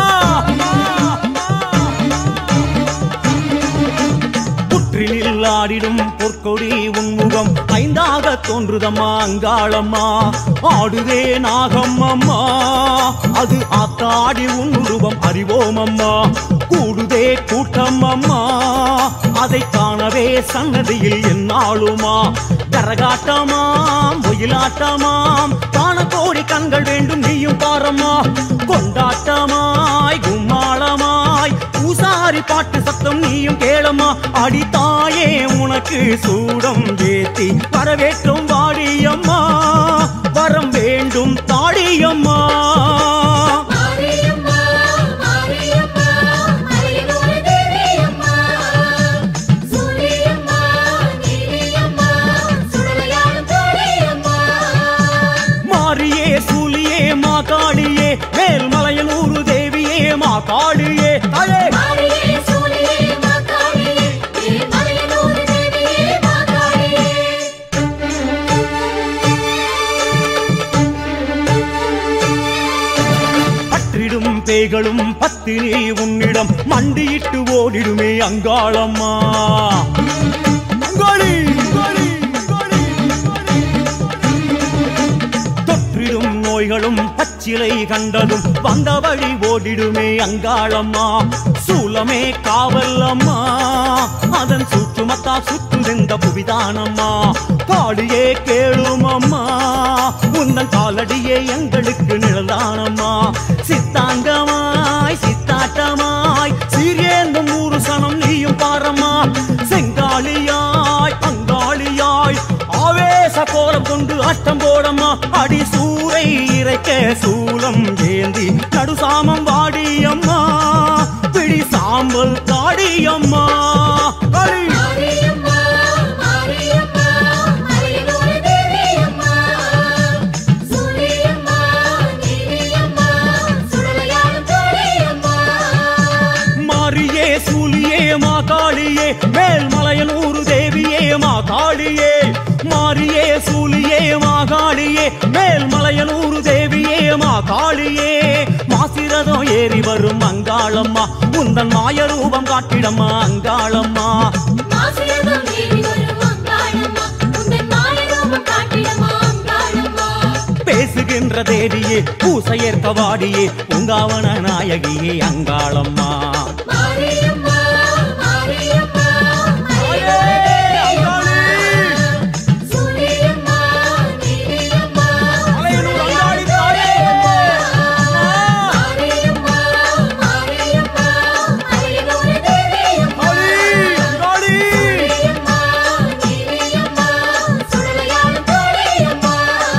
[SPEAKER 1] புற்றினில் ஆடிடும் பொற்கொடி உன்முகம் ஐந்தாக தோன்றுதம்மா அங்காளம்மா ஆடுதே நாகம் அம்மா அது ஆத்தாடி உன் உருவம் அறிவோம் அம்மா கூடுதே கூட்டம் அம்மா அதை காணவே சன்னதியில் என்னாளுமா கரகாட்டமாம் ஒயிலாட்டமாம் காண கோடி கண்கள் வேண்டும் நீயும் பாரம்மா கொண்டாட்டமாய் கும்மாளமாய் பூசாரி பாட்டு சத்தம் நீயும் கேளம்மா அடித்தாயே உனக்கு சூடம் ஏத்தி வரவேற்றும் வாடியம்மா வரம் வேண்டும் தாடியம்மா
[SPEAKER 4] மாரியம்மா மாரியம்மா மலையனூர் தேவியம்மா சூரியம்மா நீலியம்மா சுடலையாடும் தோழியம்மா
[SPEAKER 1] மாரியே சூலியே மாகாளியே மேல்மலையனூரு தேவியே மாகாளியே தாயே
[SPEAKER 4] மாரியே சூலியே மாகாளியே மலையனூர் தேவியே மாகாளியே
[SPEAKER 1] பற்றிடும் பேய்களும் பத்தினி உன்னிடம் மண்டியிட்டு ஓடிடுமே அங்காளம்மா அங்காளி, அங்காளி, அங்காளி, அங்காளி. தொற்றிடும் நோய்களும் பச்சிலை கண்டதும் வந்த வழி ஓடிடுமே அங்காளம்மா சூலமே காவல் அம்மா அதன் சுற்றுமத்தா சுற்றுதெந்த புவிதானம்மா காளியே கேளும் அம்மா உந்தன் காலடியே எங்களுக்கு நிழலானம்மா சித்தாங்கமாய் சித்தாட்டமாய் சீரியேந்தும் ஊரு சனம் நீயும் பாரம்மா செங்காளியாய் பங்காளியாய் ஆவேச கோலம் கொண்டு அஷ்டம் போடம்மா அடி சூறை இறைக்க சூலம் ஏந்தி நடுசாமம் வாடியம்மா பிடி சாம்பல் தாடியம்மா களி
[SPEAKER 4] மாரியம்மா மாரியம்மா மலையனூர் தேவியம்மா சூரியம்மா நீலியம்மா சுடலையாடும் தோழியம்மா
[SPEAKER 1] மாரியே சூலியே மா காளியே மேல்மலையனூரு தேவியே மா காளியே மாரியே சூலியே மா காளியே மேல்மலையனூரு தேவியே மா காளியே மாசிரதம் ஏறி வரும் அங்காளம்மா உந்தன் மாய ரூபம் காட்டிடம்மா அங்காளம்மா
[SPEAKER 4] மாசிரதம் ஏறி வரும் அங்காளம்மா உந்தன் மாயரூபம் காட்டிடமா அங்காளம்மா
[SPEAKER 1] பேசுகின்ற தேவியே பூசையேற்க வாடியே உங்காவன நாயகியே அங்காளம்மா
[SPEAKER 4] மாரியம்மா மாரியம்மா மலையனூர் தேவியம்மா சூரியம்மா நீலியம்மா சுடலையாடும் தோழியம்மா மாரியம்மா மாரியம்மா மலையனூர் தேவியம்மா சூரியம்மா நீலியம்மா சுடலையாடும் தோழியம்மா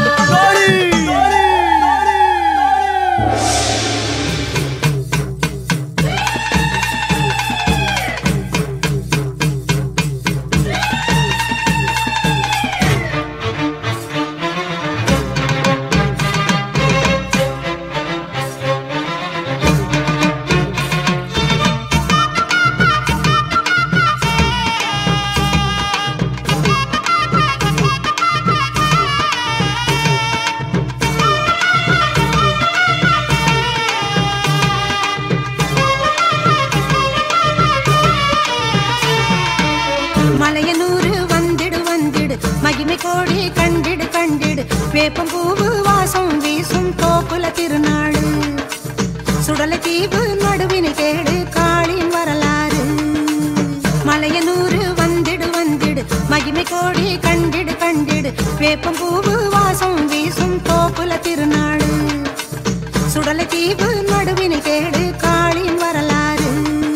[SPEAKER 5] மலையனூரு வந்திடு வந்திடு மகிமை கோடி கண்டிடு கண்டிடு வேப்பம் பூவு வாசம் வீசும் தோப்புல திருநாடு சுடலை தீவு நடுவினை கேடு காளின் வரலாறு மலையனூரு வந்திடு வந்திடு மகிமை கோடி கண்டிடு கண்டிடு வேப்பம் பூவு வாசம் வீசும் தோப்புல திருநாடு சுடலை தீவு நடுவினை கேடு காளின் வரலாறு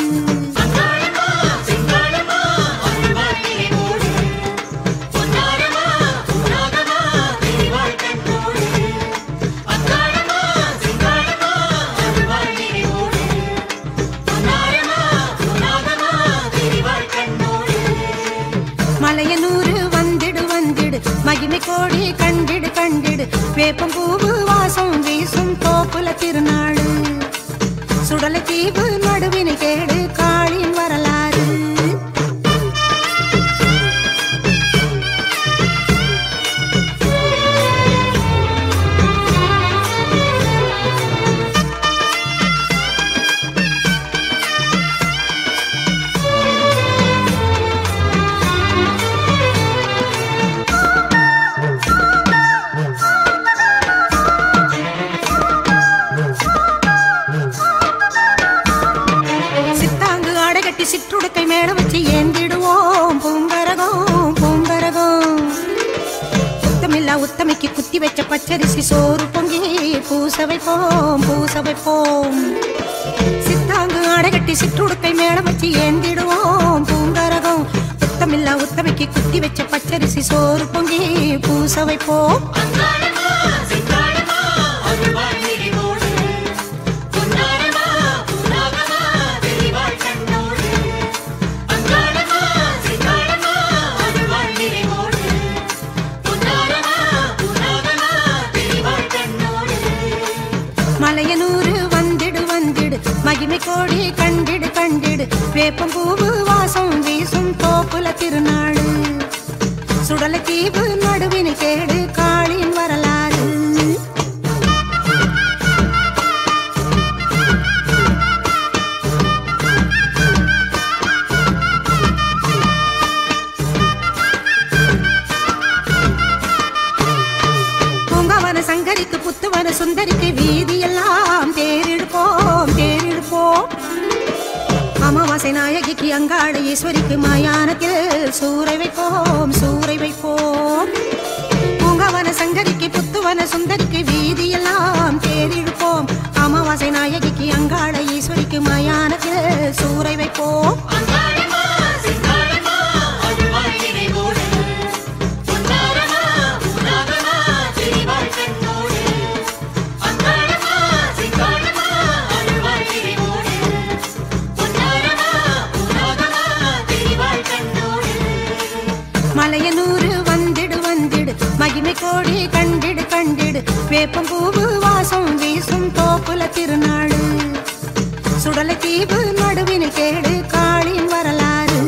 [SPEAKER 5] மலையனூரு வந்திடு வந்திடு மகிமை கோடி கண்டிடு கண்டிடு வேப்பம் பூவு வாசம் வீசும் தோப்புல திருநாடு சுடலை தீவு நடுவினை கேடு காளின் வரலாறு சித்தாங்கு அடைகட்டி சிற்றுடுக்கை மேல வச்சு ஏந்திடுவோம் பூங்கரகம் பூங்கரகம் உத்தமில்லா உத்தமைக்கு குத்தி வச்ச பச்சரிசி சோறு பொங்கி பூச வைப்போம் பூச வைப்போம் சித்தாங்கு அடைகட்டி சிற்றுடுக்கை மேல வச்சு ஏந்திடுவோம் பூங்கரகம் உத்தமில்லா உத்தமைக்கு குத்தி வச்ச பச்சரிசி சோறு பொங்கி பூச வைப்போம் மலையனூரு வந்திடு வந்திடு மகிமை கோடி கண்டிடு கண்டிடு வேப்பம் பூவு வாசம் வீசும் தோப்புல திருநாடு சுடலை தீவு நடுவினை கேடு காளின் வரலாறு பூங்காவன சங்கரிக்கு புத்துவன சுந்தரிக்கு அமாவாசை நாயகிக்கு அங்காள ஈஸ்வரிக்கு மயானத்தில் சூறை வைப்போம் சூறை வைப்போம் பூங்காவன சங்கரிக்கு புத்துவன சுந்தரிக்கு வீதியெல்லாம் தேரிழுப்போம் அமாவாசை நாயகிக்கு அங்காள ஈஸ்வரிக்கு மயானத்தில் சூறை வைப்போம்
[SPEAKER 4] அங்காளமா சிங்காளமா அருள்வாய் நிறைவோடு பொன்னாரமா பூனாகமா திரிவாள் கண்ணோடு அங்காளமா சிங்காளமா அருள்வாய் நிறைவோடு பொன்னாரமா பூனாகமா திரிவாள் கண்ணோடு
[SPEAKER 5] மலையனூறு வந்திடு வந்திடு மகிமை கோடி கண்டிடு கண்டிடு வேப்பம் பூவு வாசம் வீசும் தோப்புல திருநாடு சுடலை தீவு நடுவினில் கேடு காளின் வரலாறு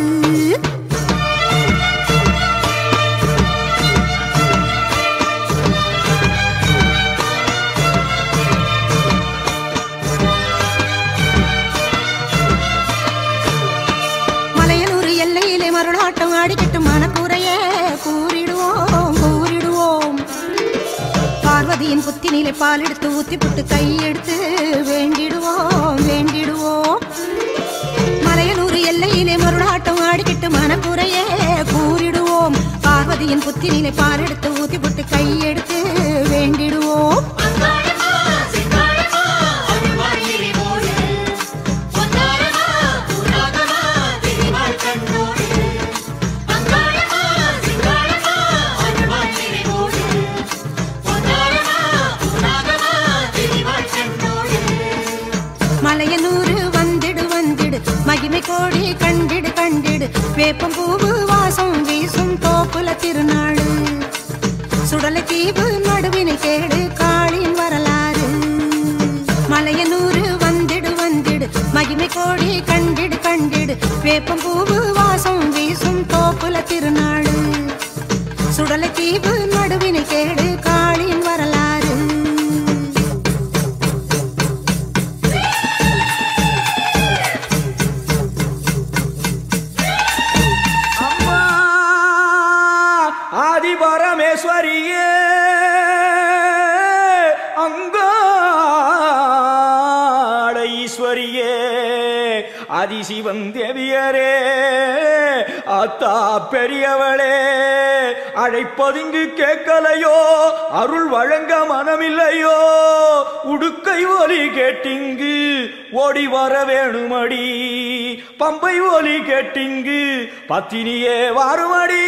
[SPEAKER 5] மலையனூர் எல்லையிலே மருளாட்டம் ஆடிக்கிட்டு மனக்குறையே கூறிடுவோம் கூறிடுவோம் பார்வதியின் புத்தினிலே பால் எடுத்து ஊத்தி புட்டு கையெடுத்து வேண்டிடுவோம் வேண்டிடுவோம் மலையனூர் எல்லையிலே மருளாட்டம் ஆடிக்கிட்டு மனக்குறையே கூறிடுவோம் பார்வதியின் புத்தினிலே பால் எடுத்து ஊத்தி புட்டு கையெடுத்து வேண்டிடுவோம்
[SPEAKER 4] அங்காளமா சிங்காளமா அருள்வாய் நிறைவோடு பொன்னாரமா பூனாகமா திரிவாள் கண்ணோடு அங்காளமா சிங்காளமா அருள்வாய் நிறைவோடு பொன்னாரமா பூனாகமா திரிவாள் கண்ணோடு
[SPEAKER 5] மலையனூறு வந்திடு வந்திடு மகிமை கோடி கண்டிடு கண்டிடு வேப்பம் பூவு வாசம் வீசும் தோப்புல திருநாடு சுடலை தீவு நடுவினை கேடு காளின் வரலாறு மலையனூறு வந்திடு வந்திடு மகிமை கோடி கண்டிடு கண்டிடு வேப்பம் பூவு வாசம் வீசும் தோப்புல திருநாடு சுடலை தீவு நடுவினை கேடு காளின் வரலாறு
[SPEAKER 6] அம்மா ஆதிபரமேஸ்வரியே அங்காள ஈஸ்வரியே ஆதிசிவன் தேவியரே அத்தா பெரியவளே அழைப்பதுங்கு கேட்கலையோ அருள் வழங்க மனமில்லையோ உடுக்கை ஒலி கேட்டிங்கு ஓடி வர வேணுமடி பம்பை ஒலி கேட்டிங்கு பத்தினியே வாருமடி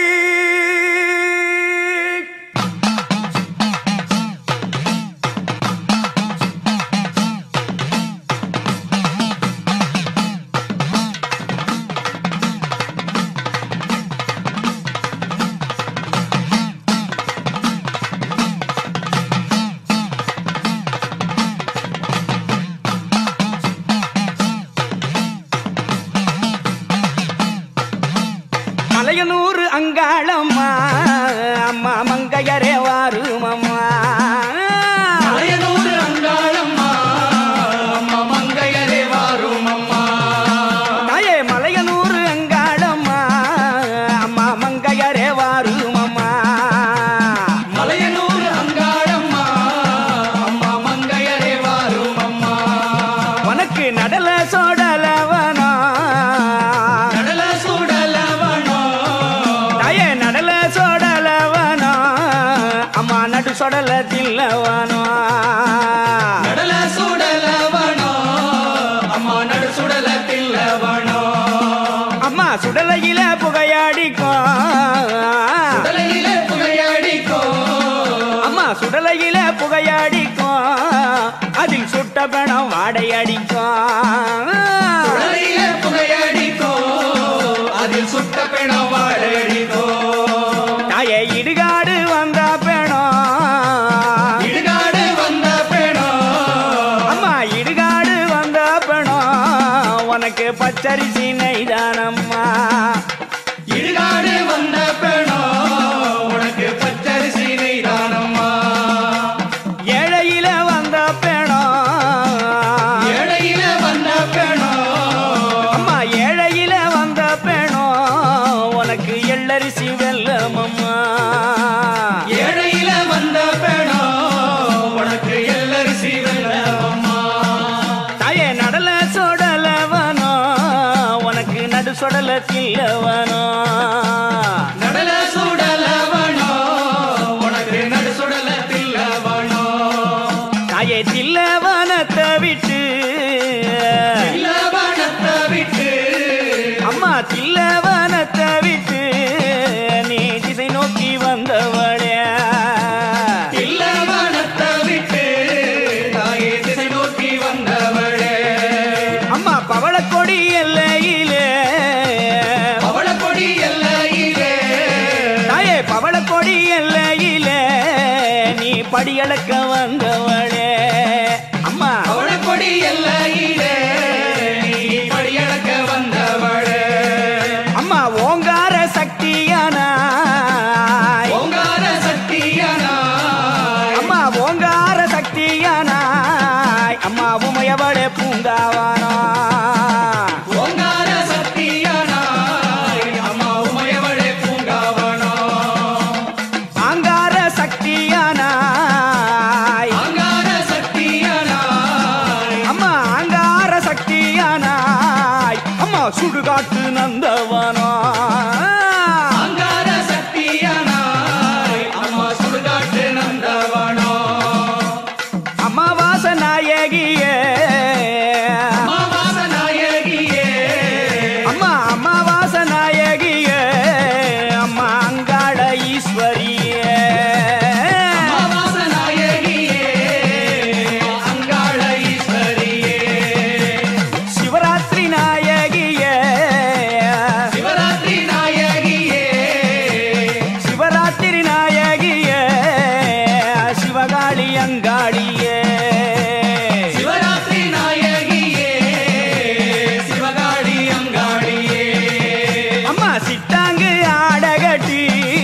[SPEAKER 6] மலையனூர் அங்காளம்மா அம்மா மங்கையரே வாருமம்மா
[SPEAKER 2] மலையனூர் அங்காளம்மா அம்மா மங்கையரே வாரும் அம்மா
[SPEAKER 6] தாயே மலையனூர் அங்காளம்மா அம்மா மங்கையரே வாருமம்மா
[SPEAKER 2] மலையனூர் அங்காளம்மா அம்மா மங்கையரே வாரும் அம்மா
[SPEAKER 6] உனக்கு நடல சோடலவனா
[SPEAKER 2] கடல சுடலவனோ
[SPEAKER 6] தாயே நடல சோடலவனா அம்மா நடு சொடல தில்லவனா
[SPEAKER 2] கடல சுடலவனோ அம்மா நடு சுடல தில்லவனோ
[SPEAKER 6] அம்மா சுடலையில புகையாடிக்கும்
[SPEAKER 2] கடலையிலே புகையடிக்கோ
[SPEAKER 6] அம்மா சுடலையில புகையாடிக்கும் அதில் சுட்ட பணம் வாடை அடிக்கும்
[SPEAKER 2] கடலையிலே புகையடிக்கோ அதில் சுட்ட பிணம் வாழடிக்கோ
[SPEAKER 6] தாயே இடுகாடு வந்த பணம்
[SPEAKER 2] இடுகாடு வந்த பிணம்
[SPEAKER 6] அம்மா இடுகாடு வந்த பணம் உனக்கு பச்சரிசி நெய்தானம்மா
[SPEAKER 2] இடுகாடு வந்த பிணம் உனக்கு பச்சரிசி நெய்தானம்மா
[SPEAKER 6] ஏழையில வந்த பணம்
[SPEAKER 2] ஏழையில வந்த பிணம்
[SPEAKER 6] அம்மா ஏழையில வந்த பணம் உனக்கு எள்ளரிசி வெல்லமம்மா
[SPEAKER 2] ஏழையில வந்த பிணம் உனக்கு எல்லரிசி வெல்லம்மா
[SPEAKER 6] தாயே நடல சொடலவனோ சொடலத்தில் அவனோ
[SPEAKER 2] நடல சுடலவனோ உனக்கு நடு சுடல தில்லவனோ
[SPEAKER 6] தாயே தில்லவனத்தை விட்டு
[SPEAKER 2] தில்லவனத்தை விட்டு
[SPEAKER 6] அம்மா தில்லவனத்தை விட்டு நீ திசை நோக்கி வந்தவளே
[SPEAKER 2] தில்லவனத்தை விட்டு தாயே திசை நோக்கி வந்தவளே
[SPEAKER 6] அம்மா பவளக்கொடி எல்லையிலே
[SPEAKER 2] அவள கொடி எல்லையிலே
[SPEAKER 6] தாயே பவளக்கொடி எல்லையிலே நீ படியளக்க வந்தவளே அம்மா
[SPEAKER 2] அவள கொடி எல்லையிலே நீ படியளக்க வந்தவளே
[SPEAKER 6] அம்மா ஓங்கார சக்தியானாய்
[SPEAKER 2] ஓங்கார சக்தியனாய்
[SPEAKER 6] அம்மா ஓங்கார சக்தியானாய் அம்மா உமையவளே பூங்காவானா
[SPEAKER 2] ஓங்கார சக்தியனாய் அம்மா உமையவளே பூங்காவனோ
[SPEAKER 6] ஆங்கார சக்தியானாய்
[SPEAKER 2] அங்கார சக்தியனாய்
[SPEAKER 6] அம்மா ஆங்கார சக்தியானாய் அம்மா சுடுகாட்டு நந்தவனா
[SPEAKER 2] அங்கார சக்தியனாய் அம்மா சுடுகாட்டு நந்தவனோ
[SPEAKER 6] அம்மாவாச நாயகியே
[SPEAKER 2] அமாவாச நாயகியே
[SPEAKER 6] அம்மா அம்மாவாச நாயகியே அம்மா அங்காள ஈஸ்வரியே
[SPEAKER 2] அமாவாச நாயகியே அங்காள ஈஸ்வரியே
[SPEAKER 6] சிவராத்திரி நாயகியே
[SPEAKER 2] சிவராத்திரி நாயகியே
[SPEAKER 6] சிவராத்திரி நாயகியே சிவகாளி அங்காளியே
[SPEAKER 2] சிவராத்திரி நாயகியே சிவகாளி அங்காளியே
[SPEAKER 6] அம்மா சிட்டாங்கு ஆடகட்டி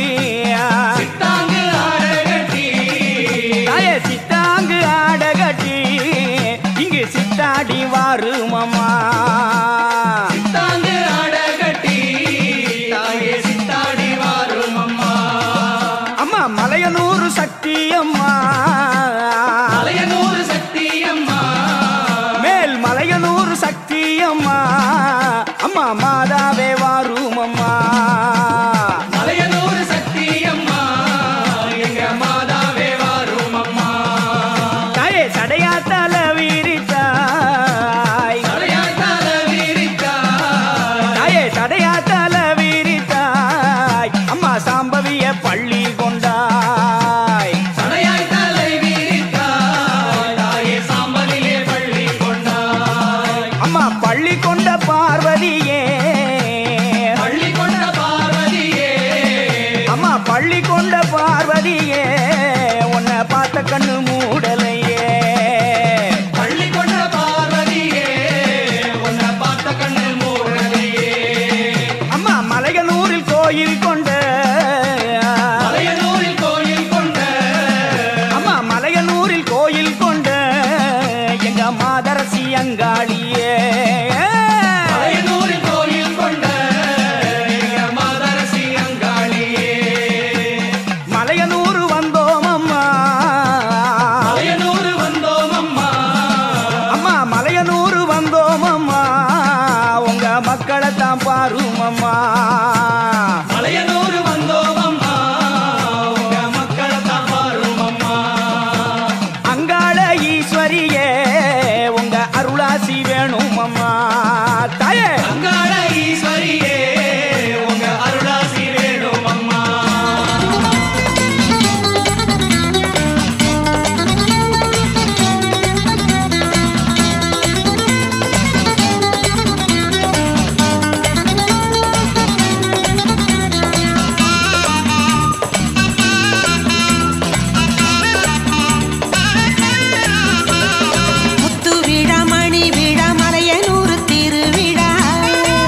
[SPEAKER 2] சித்தாங்கு ஆடகட்டி
[SPEAKER 6] தாய சித்தாங்கு ஆடகட்டி இங்கு சித்தாடி வாரும் அம்மா
[SPEAKER 2] சித்தாங்கு ஆடகட்டி தாயே சித்தாடி வாரும் அம்மா
[SPEAKER 6] அம்மா மலையனூர் சக்தி அம்மா
[SPEAKER 2] மலையனூர் சக்தி அம்மா
[SPEAKER 6] மேல் மலையனூர் சக்தி அம்மா அம்மா மாதாவே வாரும் அம்மா
[SPEAKER 2] மலையனூர் சக்தி அம்மா எங்க மாதாவே வாரும் அம்மா
[SPEAKER 6] தாயே சடையா தல வீரித்தாய்
[SPEAKER 2] தலையாட்டால வீரிக்கா
[SPEAKER 6] தாயே சடையா தல வீரித்தாய் அம்மா சாம்பவிய பள்ளி கொண்டாய்
[SPEAKER 2] தலையாய் தலை வீரிக்கா தாயே சாம்பலிலே பள்ளி கொண்டாய்
[SPEAKER 6] அம்மா பள்ளி கொண்ட பார்வதியே
[SPEAKER 2] பள்ளி கொண்ட பார்வதியே
[SPEAKER 6] அம்மா பள்ளி கொண்ட பார்வதியே உன்னை பார்த்த கண்ணு மூடலையே
[SPEAKER 2] பள்ளி கொண்ட பார்வதியே உன்னை பார்த்த கண்ணு மூடலையே
[SPEAKER 6] அம்மா மலையனூரில் கோயில் கொண்ட
[SPEAKER 2] மலையனூரில் கோயில் கொண்ட
[SPEAKER 6] அம்மா மலையனூரில் கோயில் கொண்ட எங்க மாதரசி அங்காளியே
[SPEAKER 2] மலையனூரில் கோயில் கொண்ட எங்க மாதரசி அங்காளியே
[SPEAKER 6] மலையனூர் வந்தோம் அம்மா
[SPEAKER 2] மலையனூர் வந்தோம் அம்மா
[SPEAKER 6] அம்மா மலையனூர் வந்தோம் அம்மா உங்க மக்களை தான் பாரும் அம்மா
[SPEAKER 2] மலையனூர் வந்தோம் அம்மா உங்க மக்களை தான் பாரும் அம்மா
[SPEAKER 6] அங்காள ஈஸ்வரியே உங்க அருளாசி வேணும் அம்மா தாயே
[SPEAKER 2] அங்காள ஈஸ்வரியே உங்க அருளாசி வேணும் அம்மா
[SPEAKER 5] முத்து விழா மணி விழா மலையனூர் திருவிழா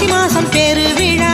[SPEAKER 5] மாசம் பெருவிழா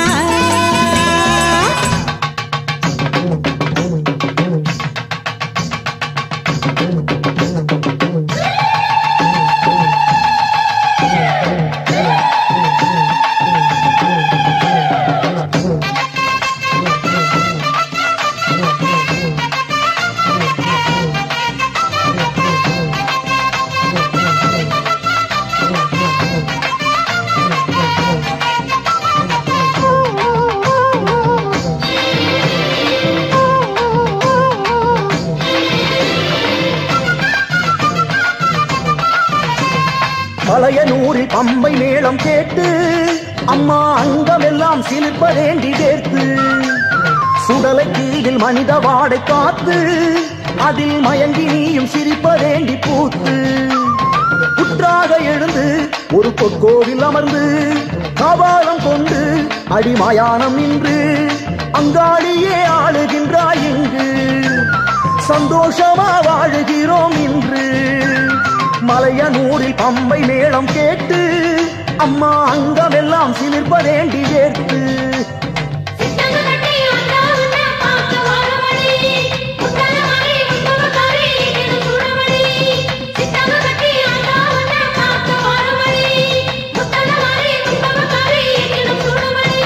[SPEAKER 7] மலையனூரில் பம்பை மேளம் கேட்டு அம்மா அங்கமெல்லாம் சிலிர்ப்பதேண்டி வேர்த்து சுடலை கீழில் மனித வாடை காத்து அதில் மயங்கி நீயும் சிரிப்பதேண்டி பூத்து புற்றாக எழுந்து ஒரு பொற்கோவில் அமர்ந்து கபாலம் கொண்டு அடிமயானம் நின்று அங்காளியே ஆளுகின்றாய் இங்கு சந்தோஷமா வாழுகிறோம் இன்று மலையனூரில் பம்பை மேளம் கேட்டு அம்மா அங்கமெல்லாம் சிலிர்ப்பதேண்டி வேர்த்து
[SPEAKER 4] சித்தங்கட்டி ஆண்டா உன்னை பார்க்க வரவழி முத்தனமாரி உத்தமக்காரி எனும் சுடவழி சித்தங்கட்டி ஆண்டா உன்னை பார்க்க வரவழி முத்தனமாரி உத்தமக்காரி எனும் சுடவழி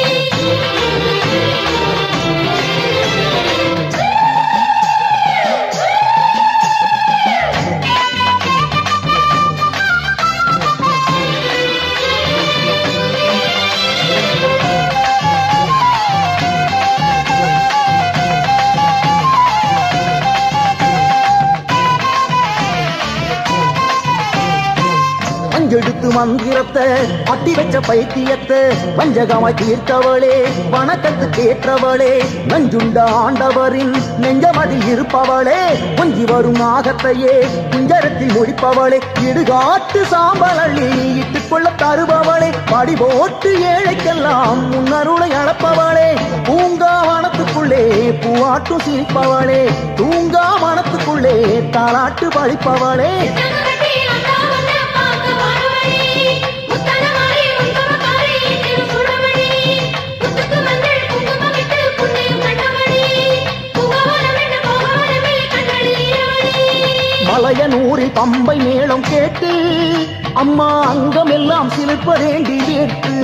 [SPEAKER 7] அஞ்செடுத்து மந்திரத்தை அட்டி வச்ச பைத்தியத்தை வஞ்சகமாய் தீர்த்தவளே வணக்கத்து கேற்றவளே நஞ்சுண்ட ஆண்டவரின் நெஞ்சமதில் இருப்பவளே கொஞ்சி வரும் நாகத்தையே குஞ்சரத்தில் முடிப்பவளே இடுகாட்டு சாம்பலள்ளி இட்டுக் கொள்ள தருபவளே படி போட்டு ஏழைக்கெல்லாம் முன்னருளை அளப்பவளே பூங்கா வனத்துக்குள்ளே பூவாட்டும் சிரிப்பவளே தூங்கா மனத்துக்குள்ளே தாளாட்டு பழிப்பவளே
[SPEAKER 4] சித்தங்கட்டி ஆண்டா உன்னை பார்க்க வரவழி முத்தனமாரி உத்தமக்காரி எனும் சுடவழி முத்துக்கு மஞ்சள் குங்குமமிட்டு புண்ணியம் கண்டவழி புகவரமென்று போகவரமே கண்டளி
[SPEAKER 7] மலையனூரில் பம்பை மேளம் கேட்டு அம்மா அங்கமெல்லாம் சிலிர்ப்பதேண்டி வேட்டு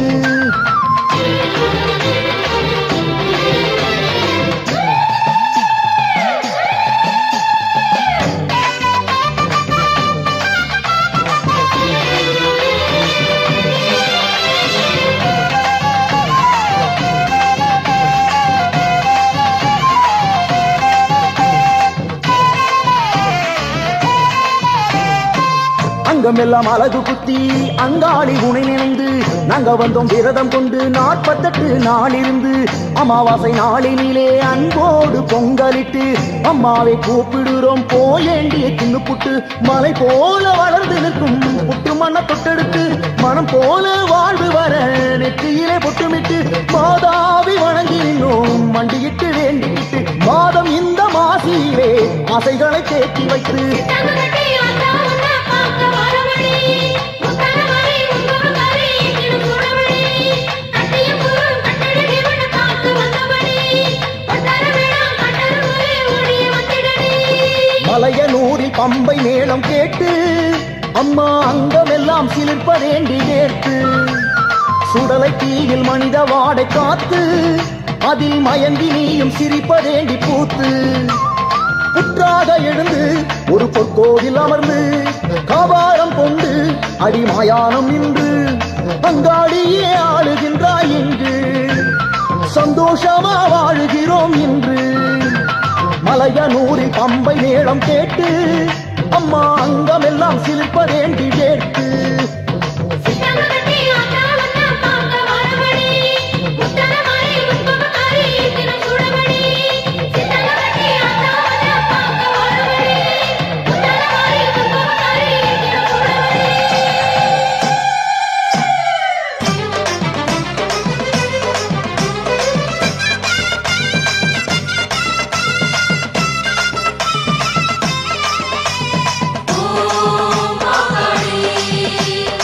[SPEAKER 7] அங்கமெல்லாம் அழகு குத்தி அங்காளி உனை நினைந்து நாங்க வந்தோம் விரதம் கொண்டு நாற்பத்தெட்டு நாளிருந்து அமாவாசை நாளினிலே அன்போடு பொங்கலிட்டு அம்மாவை கூப்பிடுறோம் போயேண்டிய தின்னு புட்டு மலை போல வளர்ந்து நிற்கும் புட்டு மண்ண தொட்டெடுத்து மனம் போல வாழ்வு வர நெற்றியிலே பொட்டுமிட்டு மாதாவி வணங்கி நின்னோம் மண்டியிட்டு வேண்டிக்கிட்டு மாதம் இந்த மாசியிலே ஆசைகளை தேக்கி வைத்து
[SPEAKER 4] சித்தங்கட்டி ஆண்டா உன்னை பார்க்க வரவழி முத்தனமாரி உத்தமக்காரி எனும் சுடவழி கட்டியும் குரும் கட்டழகி உன்னை பார்க்க வந்தவழி ஒட்டர வேணாம் கட்டருளே ஓடிய வந்திடடி
[SPEAKER 7] மலையனூரில் பம்பை மேளம் கேட்டு அம்மா அங்கமெல்லாம் சிலிர்ப்பதேண்டி நேர்த்து சுடலை தீயில் மனித வாடை காத்து அதில் மயங்கி நீயும் சிரிப்பதேண்டி பூத்து புற்றாக எழுந்து ஒரு பொற்கோவில் அமர்ந்து கபாலம் கொண்டு அடிமாயானம் நின்று பங்காளியே ஆளுகின்றாய் இங்கு சந்தோஷமா வாழுகிறோம் இன்று மலையனூரில் பம்பை மேளம் கேட்டு அம்மா அங்கமெல்லாம் சிலிர்ப்பதேண்டி வேட்டு
[SPEAKER 4] சித்தங்கட்டி ஆண்டா உன்னை பார்க்க வரவழி முத்தனமாரி உத்தமக்காரி எனும் சுடவழி சித்தங்கட்டி ஆண்டா உன்னை பார்க்க வரவழி முத்தனமாரி உத்தமக்காரி எனும் சுடவழி ஓம் மாகாளி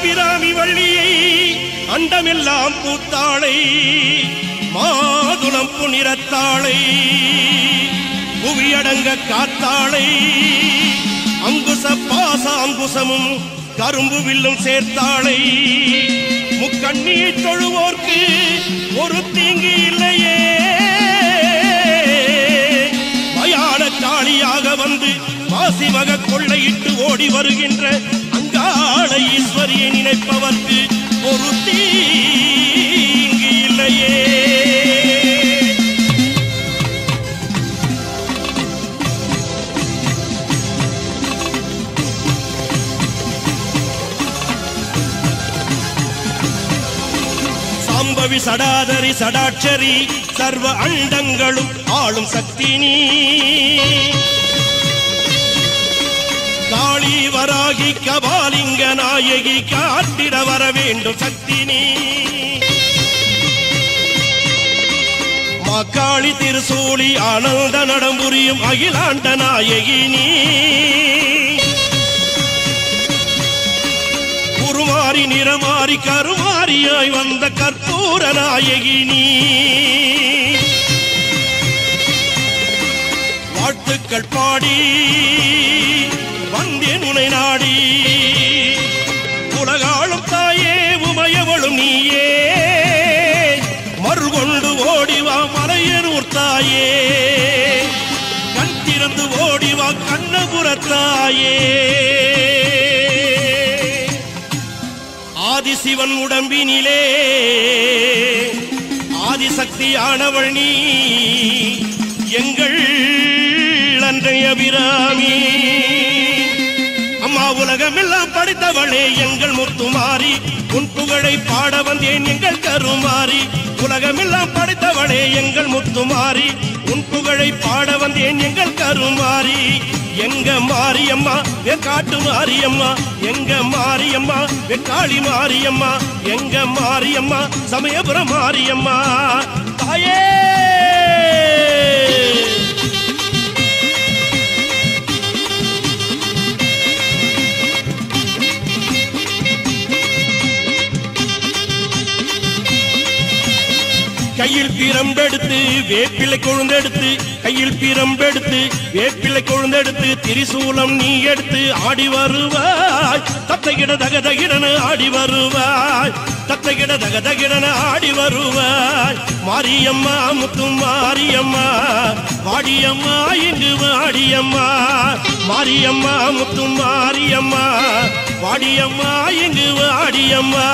[SPEAKER 8] அபிராமி வள்ளியை அண்டமெல்லாம் பூத்தாளை மாதுளம் புனிரத்தாளை புவியடங்க காத்தாளை அங்குச பாச அங்குசமும் கரும்பு வில்லும் சேர்த்தாளை முக்கண்ணியை தொழுவோர்க்கு ஒரு தீங்கு இல்லையே மயான காளியாக வந்து மாசி மக கொள்ளையிட்டு ஓடி வருகின்ற அங்காள ஈஸ்வரியை நினைப்பவர்க்கு ஒரு தீங்கு இல்லையே சாம்பவி சடாதரி சடாட்சரி சர்வ அண்டங்களும் ஆளும் சக்தி நீ காளி வராகி கபாலிங்க நாயகி காட்டிட வர வேண்டும் சக்தி நீ மக்காளி திருசூலி ஆனந்த நடம்புரியும் அகிலாண்ட நாயகி நீ உருமாறி நிறமாறி கருமாறியாய் வந்த கற்பூர நாயகி நீ வாழ்த்துக்கள் பாடி வந்தேன் உனை நாடி உலகாளும் தாயே உமையவளும் நீயே மறுகொண்டு ஓடிவா மலையனூர் தாயே கண் திறந்து ஓடிவா கண்ணபுரத்தாயே ஆதிசிவன் உடம்பினிலே ஆதிசக்தியானவள் நீ எங்கள் அன்றைய அபிராமி அம்மா உலகமெல்லாம் படித்தவளே எங்கள் முத்துமாரி உன் புகழை பாட வந்தேன் எங்கள் கருமாரி உலகமெல்லாம் படித்தவளே எங்கள் முத்துமாரி உன் புகழை பாட வந்தேன் எங்கள் கருமாரி எங்க மாரியம்மா வெக்காட்டு மாரியம்மா எங்க மாரியம்மா வெக்காளி மாரியம்மா எங்க மாரியம்மா சமயபுரம் மாரியம்மா தாயே கையில் பிரம்பெடுத்து வேப்பிலை கொழுந்தெடுத்து கையில் பிரம்பெடுத்து வேப்பிலை கொழுந்தெடுத்து திரிசூலம் நீ எடுத்து ஆடி வருவாய் தத்தைகிட தகதகிடன ஆடி வருவாய் தத்தைகிட தகதகிடன ஆடி வருவாய் மாரியம்மா முத்து மாரியம்மா வாடியம்மா இங்கு வாடியம்மா மாரியம்மா முத்து மாரியம்மா வாடியம்மா இங்கு வாடியம்மா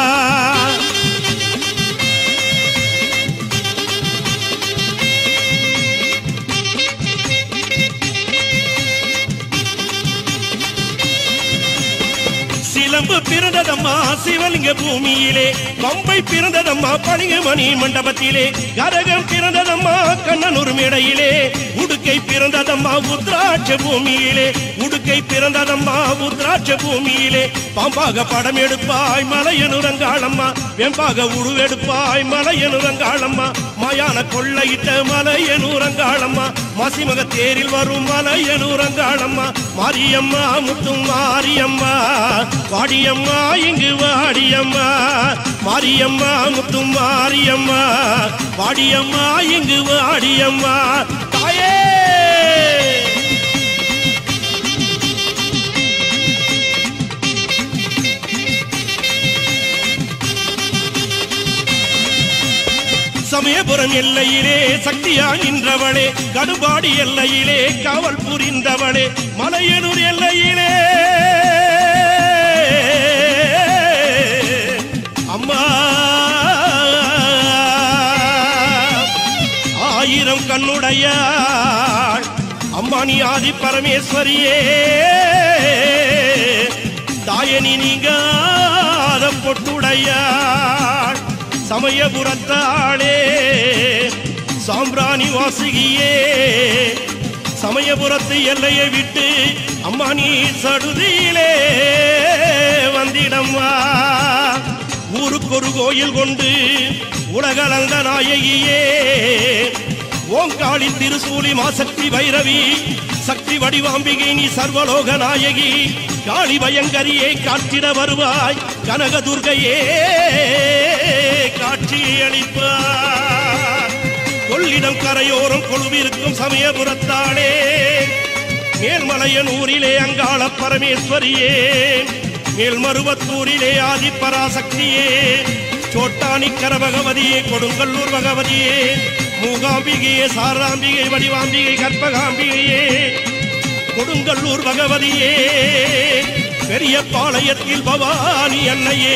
[SPEAKER 8] சிலம்பு பிறந்ததம்மா சிவலிங்க பூமியிலே பம்பை பிறந்ததம்மா பளிங்குமணி மண்டபத்திலே கரகம் பிறந்ததம்மா கண்ணனூர் மேடையிலே உடுக்கை பிறந்ததம்மா உத்ராட்ச பூமியிலே உடுக்கை பிறந்ததம்மா உத்ராட்ச பூமியிலே பாம்பாக படம் எடுப்பாய் மலையனுரங்காளம்மா வெம்பாக உருவெடுப்பாய் மலையனுரங்காளம்மா மாயான கொள்ளையிட்ட மலையனூரங்காளம்மா மசிமக தேரில் வரும் மலையனூரங்காளம்மா மாரியம்மா முத்தும் மாரியம்மா வாடியம்மா இங்கு வாடியம்மா மாரியம்மா முத்தும் மாரியம்மா வாடியம்மா இங்கு வாடியம்மா தாயே சமயபுரம் எல்லையிலே சக்தியா நின்றவளே கடுபாடி எல்லையிலே காவல் புரிந்தவளே மலையனூர் எல்லையிலே அம்மா ஆயிரம் கண்ணுடையாள் அம்மா நீ ஆதி பரமேஸ்வரியே தாயனி நீங்காத பொட்டுடையாள் சமயபுரத்தாளே சாம்பிராணி வாசுகியே சமயபுரத்து எல்லையை விட்டு அம்மா நீ சடுதியிலே வந்திடம்மா ஊருக்கொரு கோயில் கொண்டு உலகளந்த நாயகியே ஓங்காளி திருசூலி மாசக்தி பைரவி சக்தி வடிவாம்பிகை நீ சர்வலோக நாயகி காளி பயங்கரியே காட்டிட வருவாய் கனகதுர்கையே காட்சியை அளிப்பாய் கொள்ளிடம் கரையோரம் கொழுவிருக்கும் சமயபுரத்தாளே மேல்மலையனூரிலே அங்காள பரமேஸ்வரியே மேல்மருவத்தூரிலே ஆதிப்பராசக்தியே சோட்டானிக்கர பகவதியே கொடுங்கல்லூர் பகவதியே மூகாம்பிகையே சாராம்பிகை வடிவாம்பிகை கற்பகாம்பிகையே கொடுங்கல்லூர் பகவதியே பெரிய பாளையத்தில் பவானி அன்னையே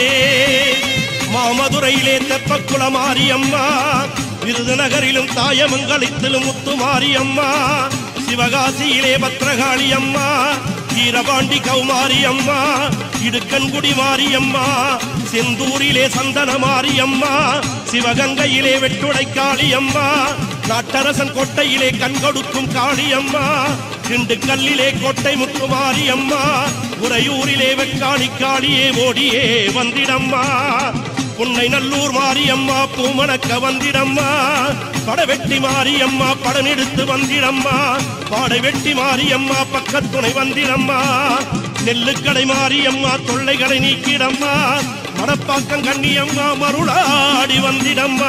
[SPEAKER 8] மாமதுரையிலே தெப்பக்குள மாரியம்மா விருதுநகரிலும் தாயமங்கலத்திலும் முத்து மாரியம்மா சிவகாசியிலே பத்ரகாளி அம்மா வீரபாண்டி கௌமாரி அம்மா இடுக்கன்குடி மாரியம்மா செந்தூரிலே சந்தன மாரியம்மா சிவகங்கையிலே வெட்டுடைக்காளி அம்மா நாட்டரசன் கோட்டையிலே கண்கொடுக்கும் காளியம்மா திண்டுக்கல்லிலே கோட்டை முத்துமாரி அம்மா உறையூரிலே வெக்காளி காளியே ஓடியே வந்திடம்மா புன்னை நல்லூர் மாரியம்மா பூமணக்க வந்திடம்மா படவெட்டி மாரியம்மா படம் எடுத்து வந்திடம்மா பாடை வெட்டி மாரியம்மா பக்கத்துணை வந்திடம்மா நெல்லுக்கடை மாரியம்மா தொல்லைகளை நீக்கிடம்மா மடப்பாக்கம் கண்ணியம்மா மருளாடி வந்திடம்மா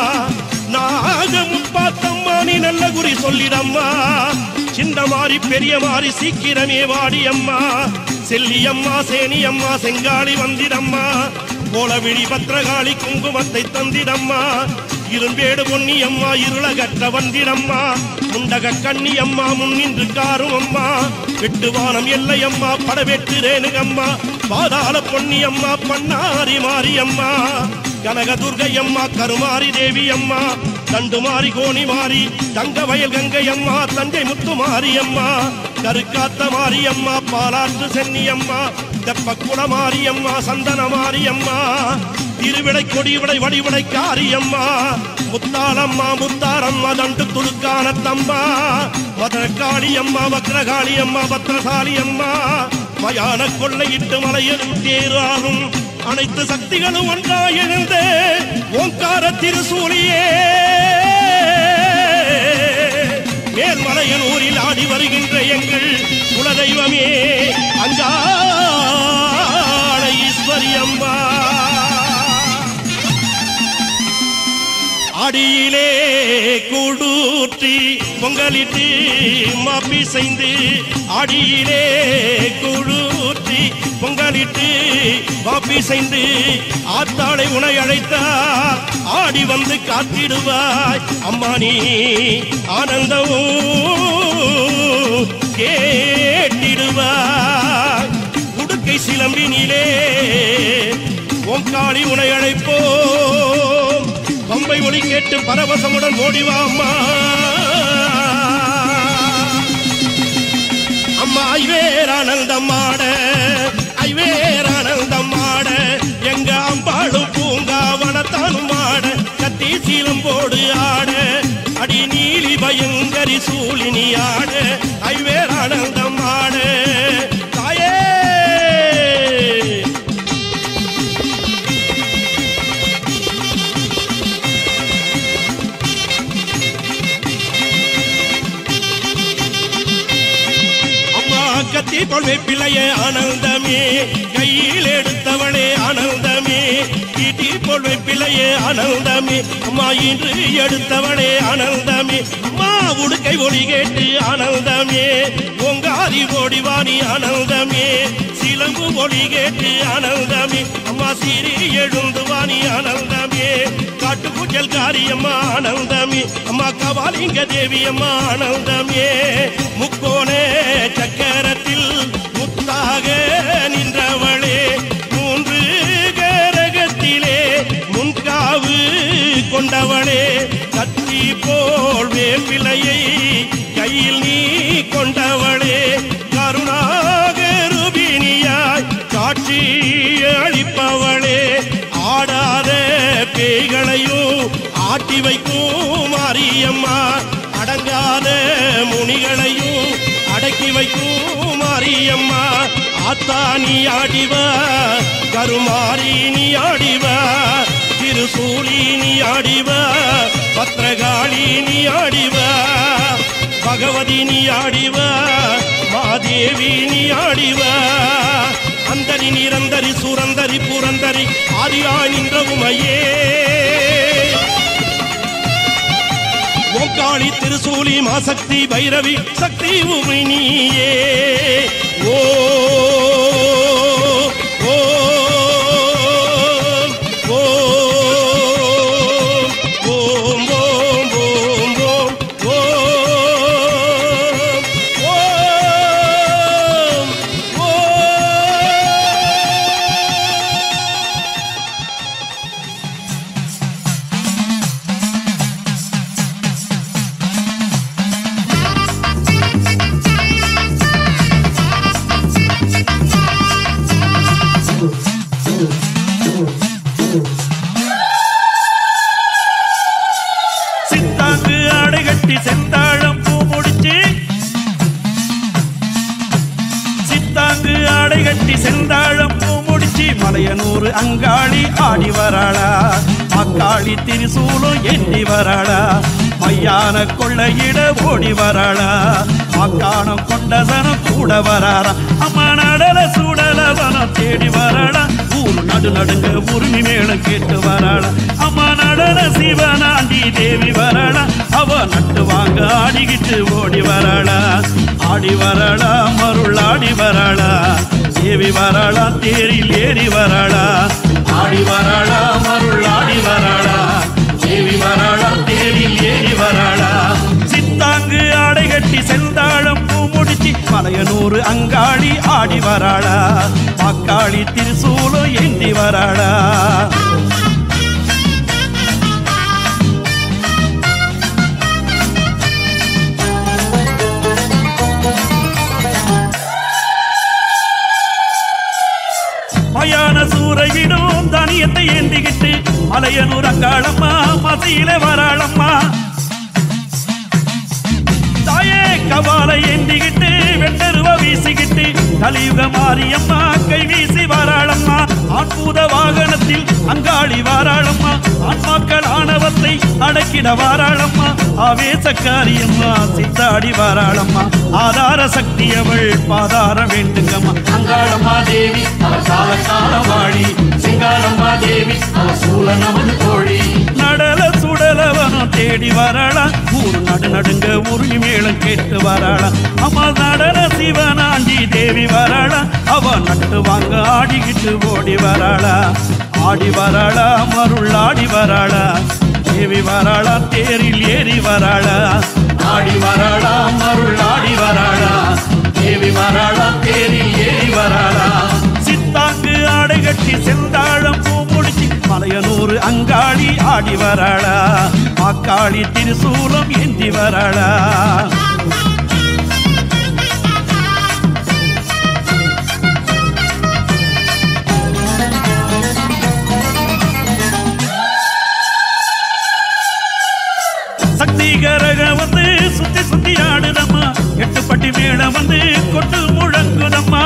[SPEAKER 8] நாக முப்பாத்தம்மா நீ நல்ல குறி சொல்லிடம்மா சின்ன மாறி பெரிய மாறி சீக்கிரமே வாடியம்மா செல்லியம்மா சேனியம்மா செங்காளி வந்திடம்மா கோலவிழி பத்திரகாளி குங்குமத்தை தந்திடம்மா இரும்பேடு பொன்னியம்மா இருளகற்ற வந்திடம்மா முண்டக கண்ணியம்மா முன்னின்று காரும் அம்மா வெட்டுவானம் எல்லையம்மா படவெட்டு ரேணுகம்மா பாதாள பொன்னியம்மா பண்ணாரி மாரியம்மா கனக துர்கையம்மா கருமாரி தேவி அம்மா தண்டுமாரி கோணி மாறி தங்க வயல் கங்கை அம்மா தஞ்சை முத்து மாரியம்மா கருக்காத்த மாரியம்மா பாலாற்று சென்னியம்மா தெப்பக்குள மாரியம்மா சந்தன மாரியம்மா திருவிடை கொடிவிடை வடிவிடை காரியம்மா முத்தாளம்மா முத்தாரம்மா தண்டு துளுக்கான தம்மா மதுரக்காளியம்மா வக்ரகாளியம்மா பத்ரசாலியம்மா மயான கொள்ளையிட்டு மலையில் தேராகும் அனைத்து சக்திகளும் ஒன்றாய் எழுந்து ஓங்கார திருசூலியே மேல்மலையன் ஊரில் ஆடி வருகின்ற எங்கள் குலதெய்வமே அங்காள ஈஸ்வரி அம்மா அடியிலே கூடூற்றி பொங்கலிட்டு மாப்பி செய்து அடியிலே கூடூற்றி பொங்கலிட்டு மாப்பி செய்து ஆத்தாளை உனை அழைத்தார் ஆடி வந்து காத்திடுவாய் அம்மா நீ ஆனந்தமும் கேட்டிடுவாய் உடுக்கை சிலம்பினிலே ஓங்காளி உனை அழைப்போம் பம்பை ஒளி கேட்டு பரவசமுடன் ஓடிவா அம்மா அம்மா ஐவேர் ஆனந்தம் ஆட ஐவேர் ஆனந்தம் ஆட எங்க அம்பாளும் பூங்காவனத்தானும் ஆட கத்தி சீலம்போடு ஆட அடி நீலி பயங்கரி சூழினி ஆட ஐவேர் ஆனந்தம் ஆட தாயே அம்மா கத்தி பொழுது பிள்ளையே ஆனந்தமே கையில் எடுத்தவளே ஆனந்தமே ஈட்டி பொழுது பிள்ளையே ஆனந்தமே அம்மா இன்று எடுத்தவளே ஆனந்தமே அம்மா உடுக்கை ஒளி கேட்டு ஆனந்தமே பொங்காரி ஓடிவாணி ஆனந்தமே சிலம்பு ஒளி கேட்டு ஆனந்தமே அம்மா சிறி எழுந்து வாணி ஆனந்தமே காட்டு பூஜல் காரியம்மா ஆனந்தமே அம்மா கபாலிங்க தேவி அம்மா ஆனந்தமே முக்கோண சக்கரத்தில் முத்தாக நின்றவளே மூன்று கரகத்திலே முன்காவு கொண்டவளே கத்தி போல் வேப்பிலையை கையில் நீ கொண்டவளே கருணாகருபிணியாய் காட்சி அளிப்பவளே ஆடாத பேய்களையும் ஆட்டி வைக்கும் மாரியம்மா அடங்காத முனிகளையும் அடக்கி வைக்கும் மாரியம்மா ஆத்தா நீ ஆடிவா கருமாரி நீ ஆடிவா திருசூலி நீ ஆடிவா பத்ரகாளி நீ ஆடிவா பகவதி நீ ஆடிவா மாதேவி நீ ஆடிவா ஜோதியாய் நின்ற உமையே ஓங்காளி திருசூலி மாசக்தி பைரவி சக்தி உமை நீயே ஓ ஓ ஓ ஓம் ஓம் ஓம் ஓம் ஓம் ஓம் ஓம்
[SPEAKER 3] சித்தாங்கு ஆடை கட்டி செந்தாழம் பூ முடிச்சு சித்தாங்கு ஆடை கட்டி செந்தாழம் பூ முடிச்சு மலையனூர் அங்காளி ஆடி வராளா அக்காளி திரிசூலம் எண்ணி வராளா மையான கொள்ளையிட ஓடி வராளா அக்கானம் கொண்டதனம் கூட வராரா அம்மா நடல சூடலவனம் தேடி வராளா ஊர் நடு நடுங்க உரிமை மேளம் கேட்டு வராளா அம்மா நடன சிவனாண்டி தேவி வராளா அவ நட்டு வாங்க ஆடிக்கிட்டு ஓடி வராளா ஆடி வராளா மருள் ஆடி வராளா தேவி வராளா தேரில் ஏறி வராளா ஆடி வராளா மருள் ஆடி வராளா தேவி வராளா தேரில் ஏறி வராளா சித்தாங்கு ஆடை கட்டி செந்தாழம் பூ முடிச்சு மலையனூர் அங்காளி ஆடி வராளா அக்காளி திருசூலம் ஏந்தி வராளா மயான சூறையிடும் தனியத்தை ஏந்திக்கிட்டு மலையனூர் அங்காளம்மா மசையில வராளம்மா தாயே கபாலை ஏந்திக்கிட்டு வெட்டருவ வீசிக்கிட்டு கலியுக மாரியம்மா கை வீசி வாராளம்மா ஆண்பூத வாகனத்தில் அங்காளி வாராளம்மா ஆன்மாக்கள் ஆணவத்தை அடக்கிட வாராளம்மா ஆவேசக்காரியம்மா சித்தாடி வாராளம்மா ஆதார சக்தி அவள் பாதார வேண்டுங்கம்மா அங்காளம்மா தேவி அவர் கால கால வாழி சிங்காரம்மா தேவி அவர் சூழ நமது கோழி நடல சுடலவனம் தேடி வராளா ஊர் நடு நடுங்க உருளி மேளம் கேட்டு வராளா அம்மா நடன சிவனாண்டி தேவி வராளா அவ நட்டு வாங்க ஆடிக்கிட்டு ஓடி வராளா ஆடி வராளா மருள் ஆடி வராளா தேவி வராளா தேரில் ஏறி வராளா ஆடி வராளா மருள் ஆடி வராளா தேவி வராளா தேரில் ஏறி வராளா சித்தாங்கு ஆடை கட்டி செந்தாழம் பூ முடிச்சு மலையனூர் அங்காளி ஆடி வராளா அக்காளி திருசூலம் ஏந்தி வராளா சக்தி கரக வந்து சுத்தி சுத்தி ஆடுதம்மா எட்டு பட்டி மேளம் வந்து கொட்டு முழங்குதம்மா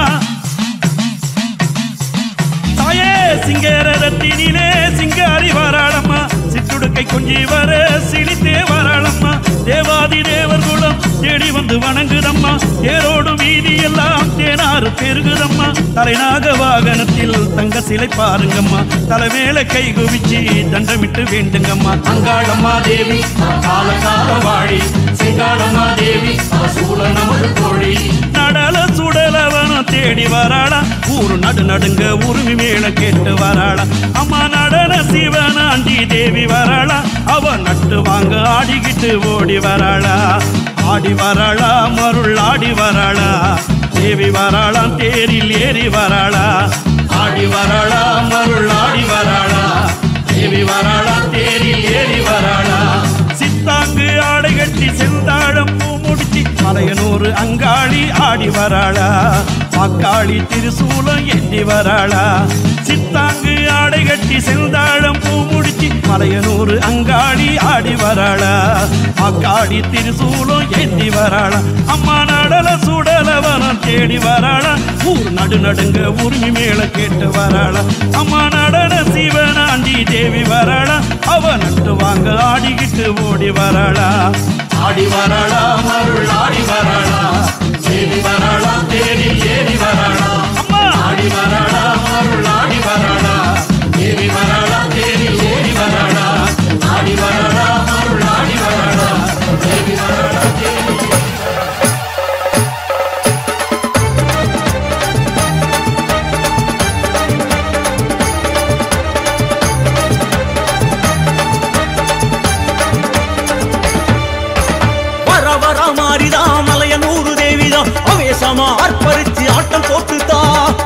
[SPEAKER 3] தாயே சிங்கர ரத்தினிலே சிங்காரி வாராளம்மா சிற்றுடுக்கை கொஞ்சி வர சிரித்தே வாராளம்மா தேவாதி தேவர் குலம் தேடி வந்து வணங்குதம்மா தேரோடு வீதி எல்லாம் தேனாறு பெருகுதம்மா தலைநாக வாகனத்தில் தங்க சிலை பாருங்கம்மா தலைமேல கை குவிச்சு தண்டமிட்டு வேண்டுங்கம்மா அங்காளம்மா தேவி கால கால வாழி சிங்காளம்மா தேவி சூழ நமது கோழி நடல சுடலவனம் தேடி வராளா ஊரு நடு நடுங்க உரிமை மேல கேட்டு வராளா அம்மா நடன சிவனாண்டி தேவி வராளா அவ நட்டு வாங்க ஆடிக்கிட்டு ஓடி வராளா ஆடி வராளா மருள் ஆடி வராளா தேவி வராளா தேரில் ஏறி வராளா ஆடி வராளா மருள் ஆடி வராளா தேவி வராளா தேரில் ஏறி வராளா சித்தாங்கு ஆடை கட்டி செந்தாழம் பூ முடிச்சு மலையனூர் அங்காளி ஆடி வராளா அக்காளி திருசூலம் எண்ணி வராளா சித்தாங்கு ஆடை கட்டி செந்தாழம் பூ முடிச்சு மலையனூர் அங்காளி ஆடி வராளா அக்காளி திருசூலம் ஏந்தி வராளா அம்மா நடல சுடலவனம் தேடி வராளா ஊர் நடு நடுங்க உரிமை மேல கேட்டு வராளா அம்மா நடன சிவனாண்டி தேவி வராளா அவ நட்டு வாங்க ஆடிக்கிட்டு ஓடி வராளா ஆடி வராளா மருள் ஆடி வராளா தேவி வராளா தேடி ஏறி வராளா அம்மா ஆடி வராளா மருள் ஆடி வராளா தேவி வராளா
[SPEAKER 1] அவேசமா அர்ப்பரிச்சு ஆட்டம் போட்டுதா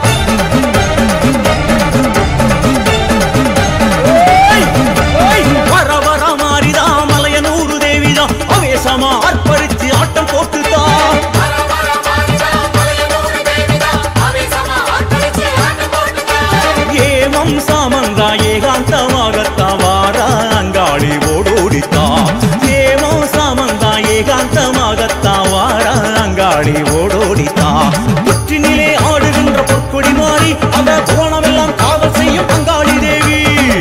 [SPEAKER 1] ஏய், ஏய், வர வர மாறிதா மலையனூரு தேவிதா அவேசமா அர்ப்பரிச்சு ஆட்டம் போட்டுதா ஏமம் சாமந்தா ஏகாந்தமாகத்தா வார அங்காளி ஓடோடித்தா ஏமம் சாமந்தா ஏகாந்தமாகத்தா வார அங்காளி ஓடோடித்தா புற்றினிலே ஆடுகின்ற பொற்கொடி மாறி அந்த கோணமெல்லாம் காவல் செய்யும் அங்காளி தேவி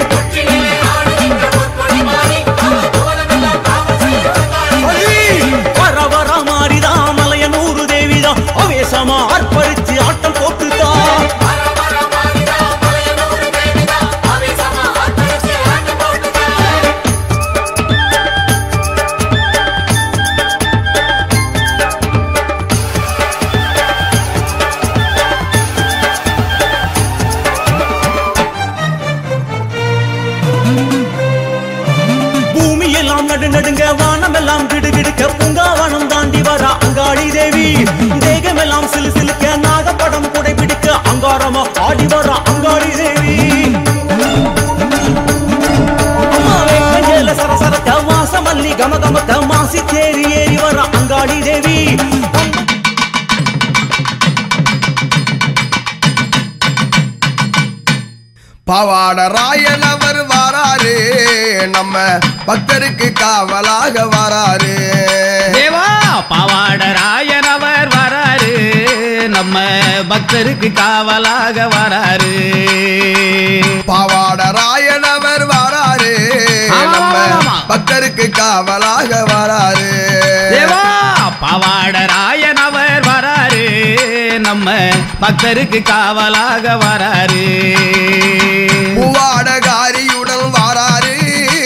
[SPEAKER 1] அடி! வர வர மாறிதா மலையனூரு தேவிதா அவேசமா அர்ப்பரிச்சு ஆட்டம் போட்டுதா பூமி எல்லாம் நடு நடுங்க வானம் எல்லாம் கிடுகிடுக்க பூங்காவனம் தாண்டி வர அங்காளி தேவி தேகமெல்லாம் சிலு சிலுக்க நாகப்படம் குடை பிடிக்க அங்காரமா ஆடி வர அங்காளி தேவி அம்மாவே கஞ்சல சரசரத்த வாசமல்லி கமகமத்த மாசி தேரி ஏறி வர அங்காளி தேவி
[SPEAKER 2] பவாட ராயனவர் வாராரு நம்ம பக்தருக்கு காவலாக வராரு
[SPEAKER 6] தேவா பாவாடராயன் அவர் வராரு நம்ம பக்தருக்கு காவலாக வராரு
[SPEAKER 2] பாவாட ராயனவர் வாராரு
[SPEAKER 6] ஆமா,
[SPEAKER 2] நம்ம
[SPEAKER 6] ஆமா, ஆமா.
[SPEAKER 2] பக்தருக்கு காவலாக வராரு
[SPEAKER 6] தேவா பாவாடராயன் அவர் வராரு நம்ம பக்தருக்கு காவலாக வராரு
[SPEAKER 2] பூவாடகாரியுடன் வாராரு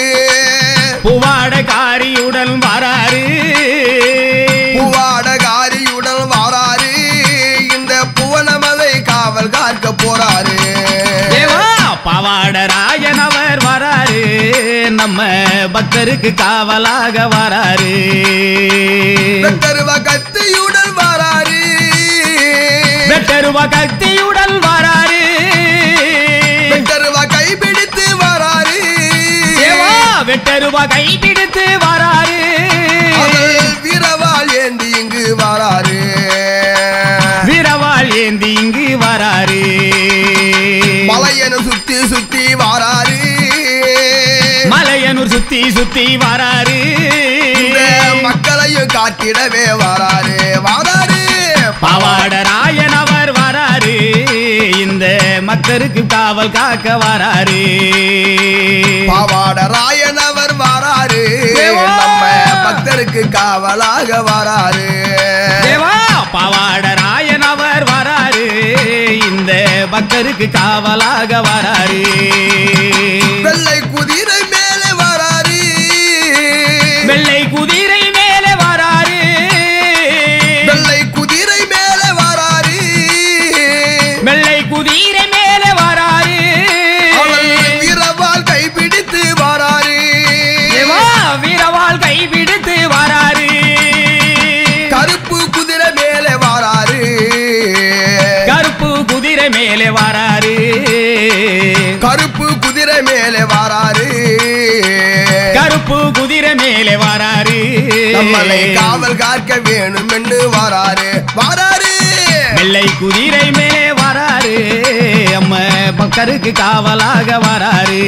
[SPEAKER 6] பூவாடகாரியுடன் வராரு
[SPEAKER 2] பூவாடகாரியுடன் வாராரு இந்த புவனமலை காவல் காக்க போறாரு
[SPEAKER 6] தேவா பாவாடராயன் அவர் வராரு நம்ம பக்தருக்கு காவலாக வராரு
[SPEAKER 2] வெட்டருவ கத்தியுடன் வாராரு
[SPEAKER 6] வெட்டருவ கத்தியுடன் வராரு
[SPEAKER 2] வெட்டருவ கைபிடித்து வாராரு
[SPEAKER 6] தேவா வெட்டருவ கைப்பிடித்து வராரு
[SPEAKER 2] அவள் வீரவாள் ஏந்தி இங்கு வாராரு
[SPEAKER 6] வீரவாள் ஏந்தி இங்கு வராரு
[SPEAKER 2] மலையனு சுத்தி சுத்தி வாராரு
[SPEAKER 6] மலையனூர் சுத்தி சுத்தி வராரு
[SPEAKER 2] இந்த மக்களையும் காட்டிடவே வாராரு வாராரு
[SPEAKER 6] பாவாடராயன் அவர் வராரு இந்த மக்களுக்கு காவல் காக்க வராரு
[SPEAKER 2] பாவாட ராயன் அவர் வாராரு
[SPEAKER 6] தேவா!
[SPEAKER 2] நம்ம பக்தருக்கு காவலாக வாராரு
[SPEAKER 6] தேவா பாவாடராயன் அவர் வராரு இந்த பக்தருக்கு காவலாக வராரு
[SPEAKER 2] வெள்ளை குதிரை மேலே வாராரு
[SPEAKER 6] வெள்ளை குதிரை மேலே வராரு
[SPEAKER 2] வெள்ளை குதிரை மேலே வாராரு
[SPEAKER 6] வெள்ளை குதிரை மேலே வராரு
[SPEAKER 2] அவள் வீரவாள் கைப்பிடித்து வாராரு
[SPEAKER 6] தேவா வீரவாள் கைவிடுத்து வராரு
[SPEAKER 2] கருப்பு குதிரை மேலே வாராரு
[SPEAKER 6] கருப்பு குதிரை மேலே வராரு
[SPEAKER 2] கருப்பு குதிரை மேலே வாராரு
[SPEAKER 6] கருப்பு குதிரை மேலே வராரு
[SPEAKER 2] நம்மளை காவல் காக்க வேணும் என்று வாராரு வாராரு
[SPEAKER 6] வெள்ளை குதிரை மேலே வராரு அம்ம பக்தருக்கு காவலாக வராரு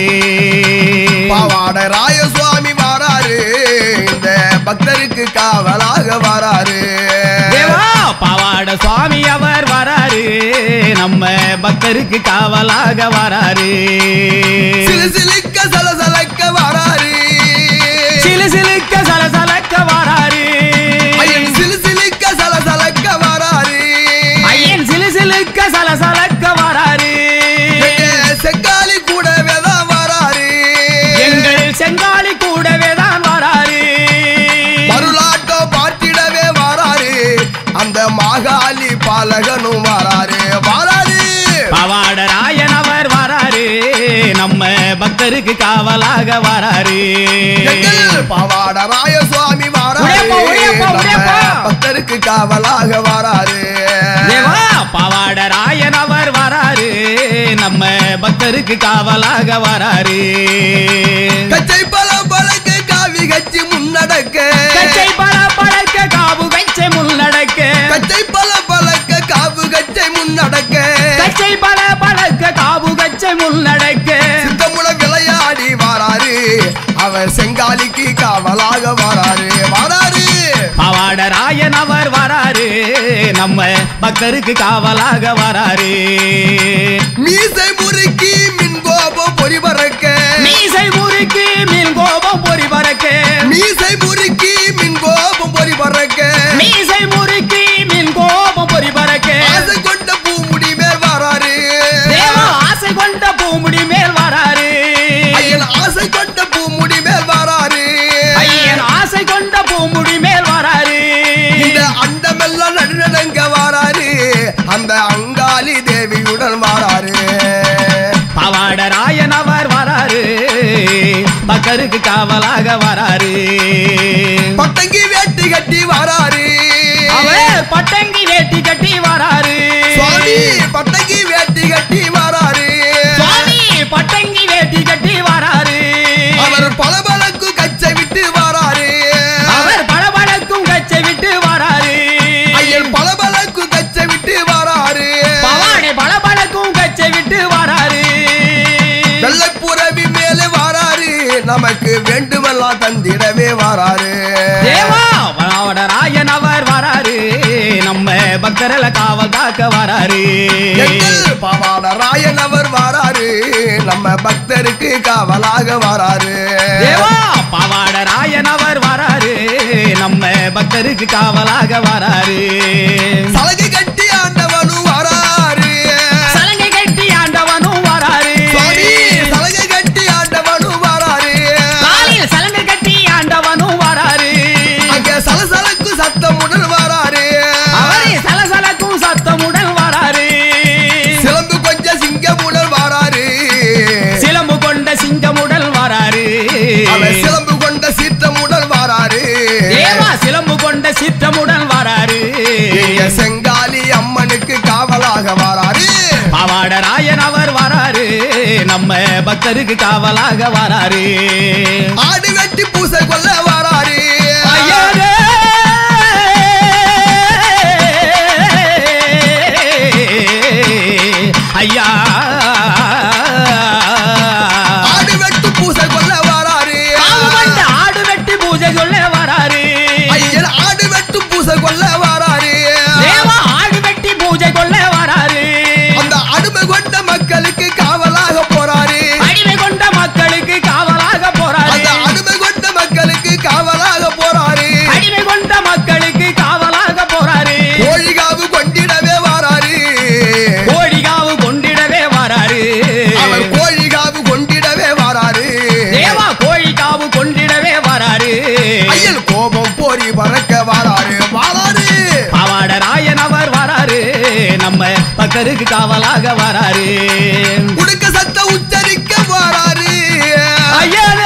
[SPEAKER 2] பாவாட ராயசுவாமி வாராரு இந்த பக்தருக்கு காவலாக வாராரு
[SPEAKER 6] தேவா பாவாட சுவாமி அவர் வராரு நம்ம பக்தருக்கு காவலாக வராரு
[SPEAKER 2] சிலு சிலுக்க சலசலக்க வாராரு
[SPEAKER 6] சிலு சிலுக்க சலசலக்க வராரு
[SPEAKER 2] ஐயன் சிலு சிலுக்க சலசலக்க வாராரு
[SPEAKER 6] ஐயன் சிலு சிலுக்க சலசலக்க வராரு
[SPEAKER 2] எங்க செக்காலி கூடவே தான் வாராரு
[SPEAKER 6] எங்கள் செங்காலி கூடவே தான் வராரு
[SPEAKER 2] மருளாட்டம் பார்த்திடவே வாராரு அந்த மாகாளி பாலகனும் வாராரு வாராரு
[SPEAKER 6] பவாடராயன் அவர் வராரு நம்ம பக்தருக்கு காவலாக வராரு
[SPEAKER 2] எங்கள் பாவாட ராயசுவாமி வாராரு
[SPEAKER 6] உடையப்பா, உடையப்பா,
[SPEAKER 2] நம்ம
[SPEAKER 6] உடையப்பா.
[SPEAKER 2] பக்தருக்கு காவலாக வாராரு
[SPEAKER 6] பக்தருக்கு காவலாக வராரு
[SPEAKER 9] கச்சை பல பழக்க காவி கச்சி முன்னடக்க
[SPEAKER 6] கச்சை பல பழக்க காவு கச்சை முன்னடக்க
[SPEAKER 9] கச்சை பல பழக்க காவு கச்சை முன்னடக்க
[SPEAKER 6] கச்சை பல பழக்க காவு கச்சை முன்னடக்க
[SPEAKER 9] சித்தமுட விளையாடி வாராரு அவர் செங்காலிக்கு காவலாக வாராரு வாராரு
[SPEAKER 6] பவாடராயன் அவர் வராரு நம்ம பக்தருக்கு காவலாக வராரு
[SPEAKER 9] மீசை முறுக்கி மின் கோபம் பொறி பறக்க
[SPEAKER 6] மீசை முறுக்கி மீன் கோபம் பொறி பறக்க
[SPEAKER 9] மீசை முறுக்கி மின் கோபம் பொறி பறக்க
[SPEAKER 6] மீசை முறுக்கி மீன் கோபம் பொறி பறக்க
[SPEAKER 9] ஆசை கொண்ட பூமுடி மேல் வாராரு
[SPEAKER 6] தேவா ஆசை கொண்ட பூமுடி மேல் வராரு
[SPEAKER 9] ஐயன் ஆசை கொண்ட பூமுடி மேல் வாராரு
[SPEAKER 6] ஐயன் ஆசை கொண்ட பூமுடி மேல் வராரு
[SPEAKER 9] இந்த அண்டமெல்லாம் நடுநடுங்க வாராரு அந்த அங்காளி தேவியுடன் வாராரு
[SPEAKER 6] பவாடராயன் அவர் வராரு பக்தருக்கு காவலாக வராரு
[SPEAKER 9] பட்டங்கி வேட்டி கட்டி வாராரு
[SPEAKER 6] அவர் பட்டங்கி வேட்டி கட்டி வராரு
[SPEAKER 9] சுவாமி பட்டங்கி வேட்டி கட்டி வாராரு
[SPEAKER 6] சுவாமி பட்டங்கி வேட்டி கட்டி வராரு
[SPEAKER 9] அவர் பளபளக்கு கச்சை விட்டு வாராரு
[SPEAKER 6] அவர் பளபளக்கும் கச்சை விட்டு வராரு
[SPEAKER 9] ஐயன் பளபளக்கு கச்சை விட்டு வாராரு
[SPEAKER 6] பவாடை பளபளக்கும் கச்சை விட்டு வராரு
[SPEAKER 9] வெள்ளைப்புறவி மேலே வாராரு நமக்கு வேண்டுமெல்லாம் தந்திடவே வாராரு
[SPEAKER 6] தேவா பவாடராயன் அவர் வராரு நம்ம பக்தரல காவல் காக்க வராரு
[SPEAKER 9] எங்கள் பவாடராயன் அவர் வாராரு நம்ம பக்தருக்கு காவலாக வாராரு
[SPEAKER 6] தேவா பவாடராயன் அவர் வராரு நம்ம பக்தருக்கு காவலாக வராரு
[SPEAKER 9] சலகை கட்டி ஆண்டவனும் வாராரு
[SPEAKER 6] சலங்கை கட்டி ஆண்டவனும் வராரு
[SPEAKER 9] சுவாமி சலகை கட்டி ஆண்டவனும் வாராரு
[SPEAKER 6] காலில் சலங்கை கட்டி ஆண்டவனும் வராரு
[SPEAKER 9] அங்க சலசலக்கு சத்தமுடன் வாராரு
[SPEAKER 6] அவரே சலசலக்கும் சத்தமுடன் வராரு
[SPEAKER 9] சிலம்பு கொஞ்சம் சிங்கமுடன் வாராரு
[SPEAKER 6] சிலம்பு கொண்ட சிங்கமுடன் வராரு
[SPEAKER 9] அவர் சிலம்பு கொண்ட சீற்றமுடன் வாராரு
[SPEAKER 6] தேவா சிலம்பு கொண்ட சிற்றமுடன் வராரு
[SPEAKER 9] இங்க செங்காலி அம்மனுக்கு காவலாக வாராரு
[SPEAKER 6] பவாடராயன் அவர் வராரு நம்ம பக்தருக்கு காவலாக வராரு
[SPEAKER 9] ஆடு வெட்டி பூசை கொள்ள வாராரு
[SPEAKER 6] ஐயரே! ஐயா
[SPEAKER 9] ஆடு வெட்டு பூசை கொள்ள வாராரு
[SPEAKER 6] காவு கொண்ட ஆடு வெட்டி பூஜை சொல்ல வராரு
[SPEAKER 9] ஐயர் ஆடு வெட்டு பூசை கொள்ள வாராரு
[SPEAKER 6] தேவா ஆடு வெட்டி பூஜை கொள்ள வராரு
[SPEAKER 9] அந்த அடிமை கொண்ட மக்களுக்கு காவலாக போறாரு
[SPEAKER 6] அடிமை கொண்ட மக்களுக்கு காவலாக போறாரு
[SPEAKER 9] அந்த அடிமை கொண்ட மக்களுக்கு காவலாக போறாரு
[SPEAKER 6] அடிமை கொண்ட மக்களுக்கு காவலாக போறாரு
[SPEAKER 9] கோழிகாவு கொண்டிடவே வாராரு
[SPEAKER 6] கோழிகாவு கொண்டிடவே வராரு
[SPEAKER 9] அவர் கோழிகாவு கொண்டிடவே வாராரு
[SPEAKER 6] தேவா கோழிகாவு கொண்டிடவே வராரு
[SPEAKER 9] ஐயல் கோபம் போரி பறக்க வாராரு வாராரு
[SPEAKER 6] பவாடராயன் அவர் வராரு நம்ம பக்தருக்கு காவலாக வராரு
[SPEAKER 9] உடுக்க சத்த உச்சரிக்க வாராரு
[SPEAKER 6] ஐயரே!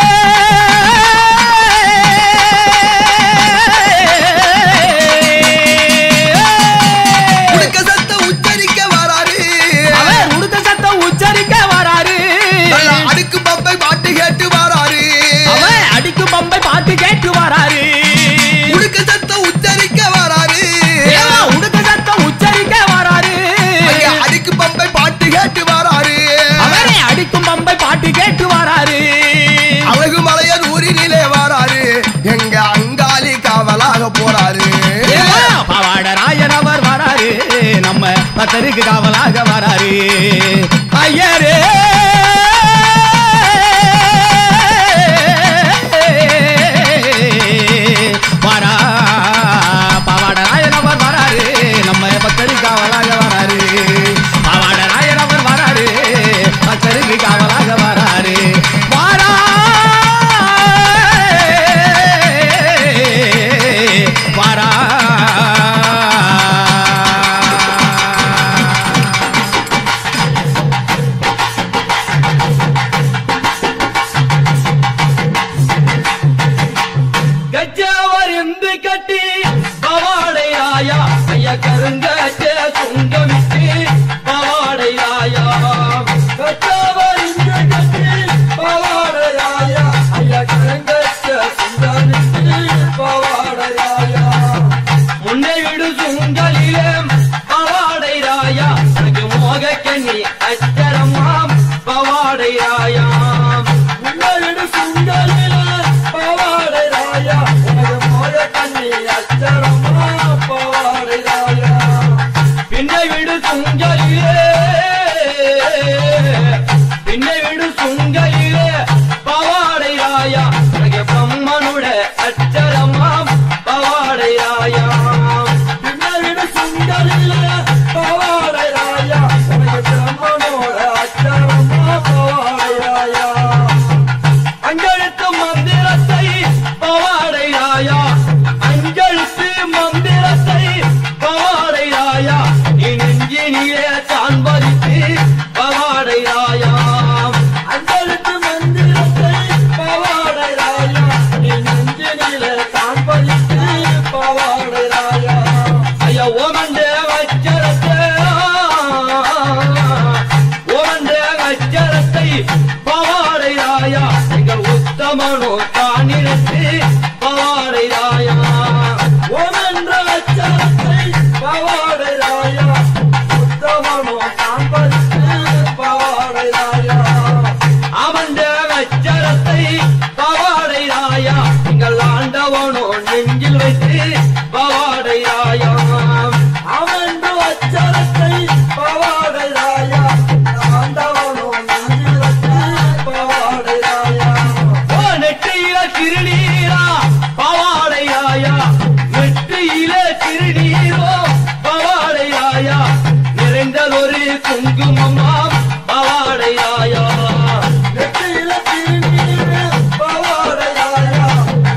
[SPEAKER 9] உடுக்க சத்த உச்சரிக்க வாராரு
[SPEAKER 6] அவர் உடுக்க சத்தம் உச்சரிக்க வராரு
[SPEAKER 9] நல்ல அடுக்கு பம்பை பாட்டு கேட்டு வாராரு
[SPEAKER 6] அவர் அடிக்கும் பம்பை பாட்டு கேட்டு வராரு
[SPEAKER 9] உடுக்க சத்த உச்சரிக்க வாராரு
[SPEAKER 6] தேவா உடுக்க சத்தம் உச்சரிக்க வராரு
[SPEAKER 9] ஐயா, அடுக்கு பம்பை பாட்டு கேட்டு வாராரு
[SPEAKER 6] அவரே அடிக்கும் பம்பை பாட்டு கேட்டு வராரு
[SPEAKER 9] அழகு மலையர் ஊரினிலே வாராரு எங்க அங்காளி காவலாக போறாரு
[SPEAKER 6] தேவா, பவாடராயன் அவர் வராரு நம்ம பக்தருக்கு காவலாக வராரு ஐயரே வரா பவாடராயன் அவர் வராரு நம்ம பக்தருக்கு காவலாக வராரு பவாடராயன் அவர் வராரு பக்தருக்கு காவலாக வராரு வாரா வாரா
[SPEAKER 10] விடு சுங்கையிலே பின்னை விடு சுங்கையிலே பவாடை ராயா உனக்கு பிரம்மனுட அச்சரமாம் பவாடை ராயா பின்னை விடு சுங்கையிலே பவாடை ராயா உனக்கு பிரம்மனோட அச்சரமா பவாடை ராயா அஞ்செழுத்து மந்திரத்தை பவாடை ராயா அஞ்செழுத்து மந்திரத்தை பவாடை ராயா நீ நெஞ்சினிலே தான் பதித்து பவாடை ராயா அஞ்செழுத்து மந்திரத்தை பவாடை ராயா நீ நெஞ்சினிலே தான் பதித்து பவாடை ராயா ஐயா ஓமண்டே வச்சரத்தை ஓமண்டே வச்சரத்தை பவாடை ராயா எங்கள் உத்தமனோ தானிரத்து பவாடை ராயா ஓமென்ற வச்சரத்தை பவாடை ராயா உத்தமனோ தான் பறித்து பவாடை ராயா அவன் வச்சரத்தை பவாடை ராயா எங்கள் ஆண்டவனோ நெஞ்சில் வைத்து பவாடை ராயா அவன் வச்சரத்தை பவாடை ராயா ஆண்டவனோ நெஞ்சில் வைத்து பவாடை ராயா ஓ நெற்றியில திருநீரா பவாடை ராயா நெற்றியில திருநீரோ பவாடை ராயா நிறைந்ததொரு குங்குமம்மா பவாடை ராயா நெற்றியில திருநீரு பவாடை ராயா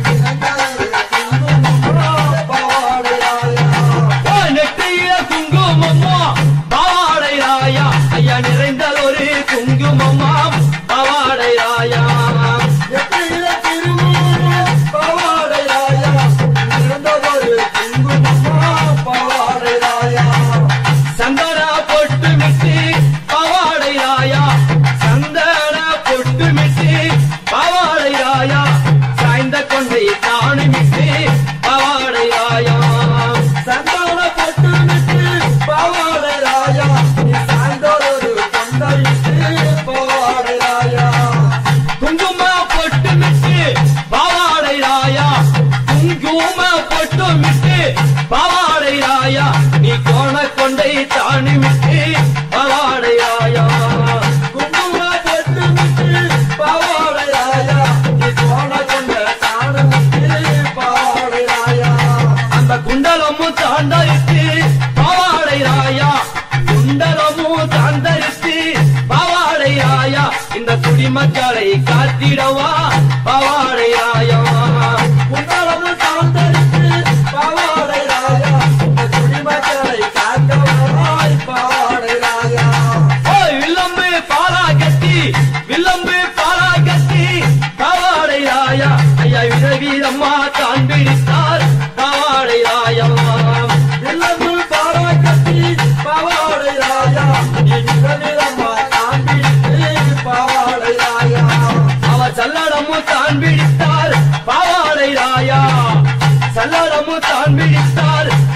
[SPEAKER 10] பவாடை ராயா ஓ நெற்றியில குங்குமம்மா பவாடை ராயா ஐயா நிறைந்ததொரு குங்குமம்மா பவாடை ராயா நெற்றியில திருநீரு பவாடை ராயா நிறைந்ததொரு குங்குமம்மா பவாடை ராயா சந்தன பொட்டு மிட்டு பவாடை ராயா சந்தன பொட்டு மிட்டு பவாடை ராயா சாய்ந்த கொண்டை தானு மிட்டு பவாடை ராயா சந்தன பொட்டு மிட்டு பவாடை ராயா நீ சாய்ந்தோரு கொண்டை மிட்டு பவாடை ராயா குங்கும பொட்டு மிட்டு பவாடை ராயா குங்கும பொட்டு மிட்டு பவாடை ராயா நீ கோண கொண்டை தாண்டி மிட்டு பவாடை ராயா குங்கும பொட்டு மிட்டு பவாடை ராயா நீ கோண கொண்ட தாண்டி மிட்டு பவாடை ராயா அந்த குண்டலமும் தாண்டரித்து பவாடை ராயா குண்டலமும் தாண்டரித்து பவாடை ராயா இந்த குடிமக்களை காத்திடவா பவாடை ராயா குண்டலமும் தாண்டரித்து பவாடை ராயா இந்த குடிமக்களை காத்தவாய் பவாடை ராயா ஓ வில்லம்பு பாலா கட்டி வில்லம்பு பாலா கட்டி பவாடை ராயா ஐயா விரவீரம்மா தான் பிடித்தார் பவாடை ராயா வில்லம்பு பாலா கட்டி பவாடை ராயா விரவீரம்மா தான் பிடித்து பவாடை ராயா அவ சல்லடமும் தான் பிடித்தார் பவாடை ராயா சல்லடமும் தான் பிடித்தார்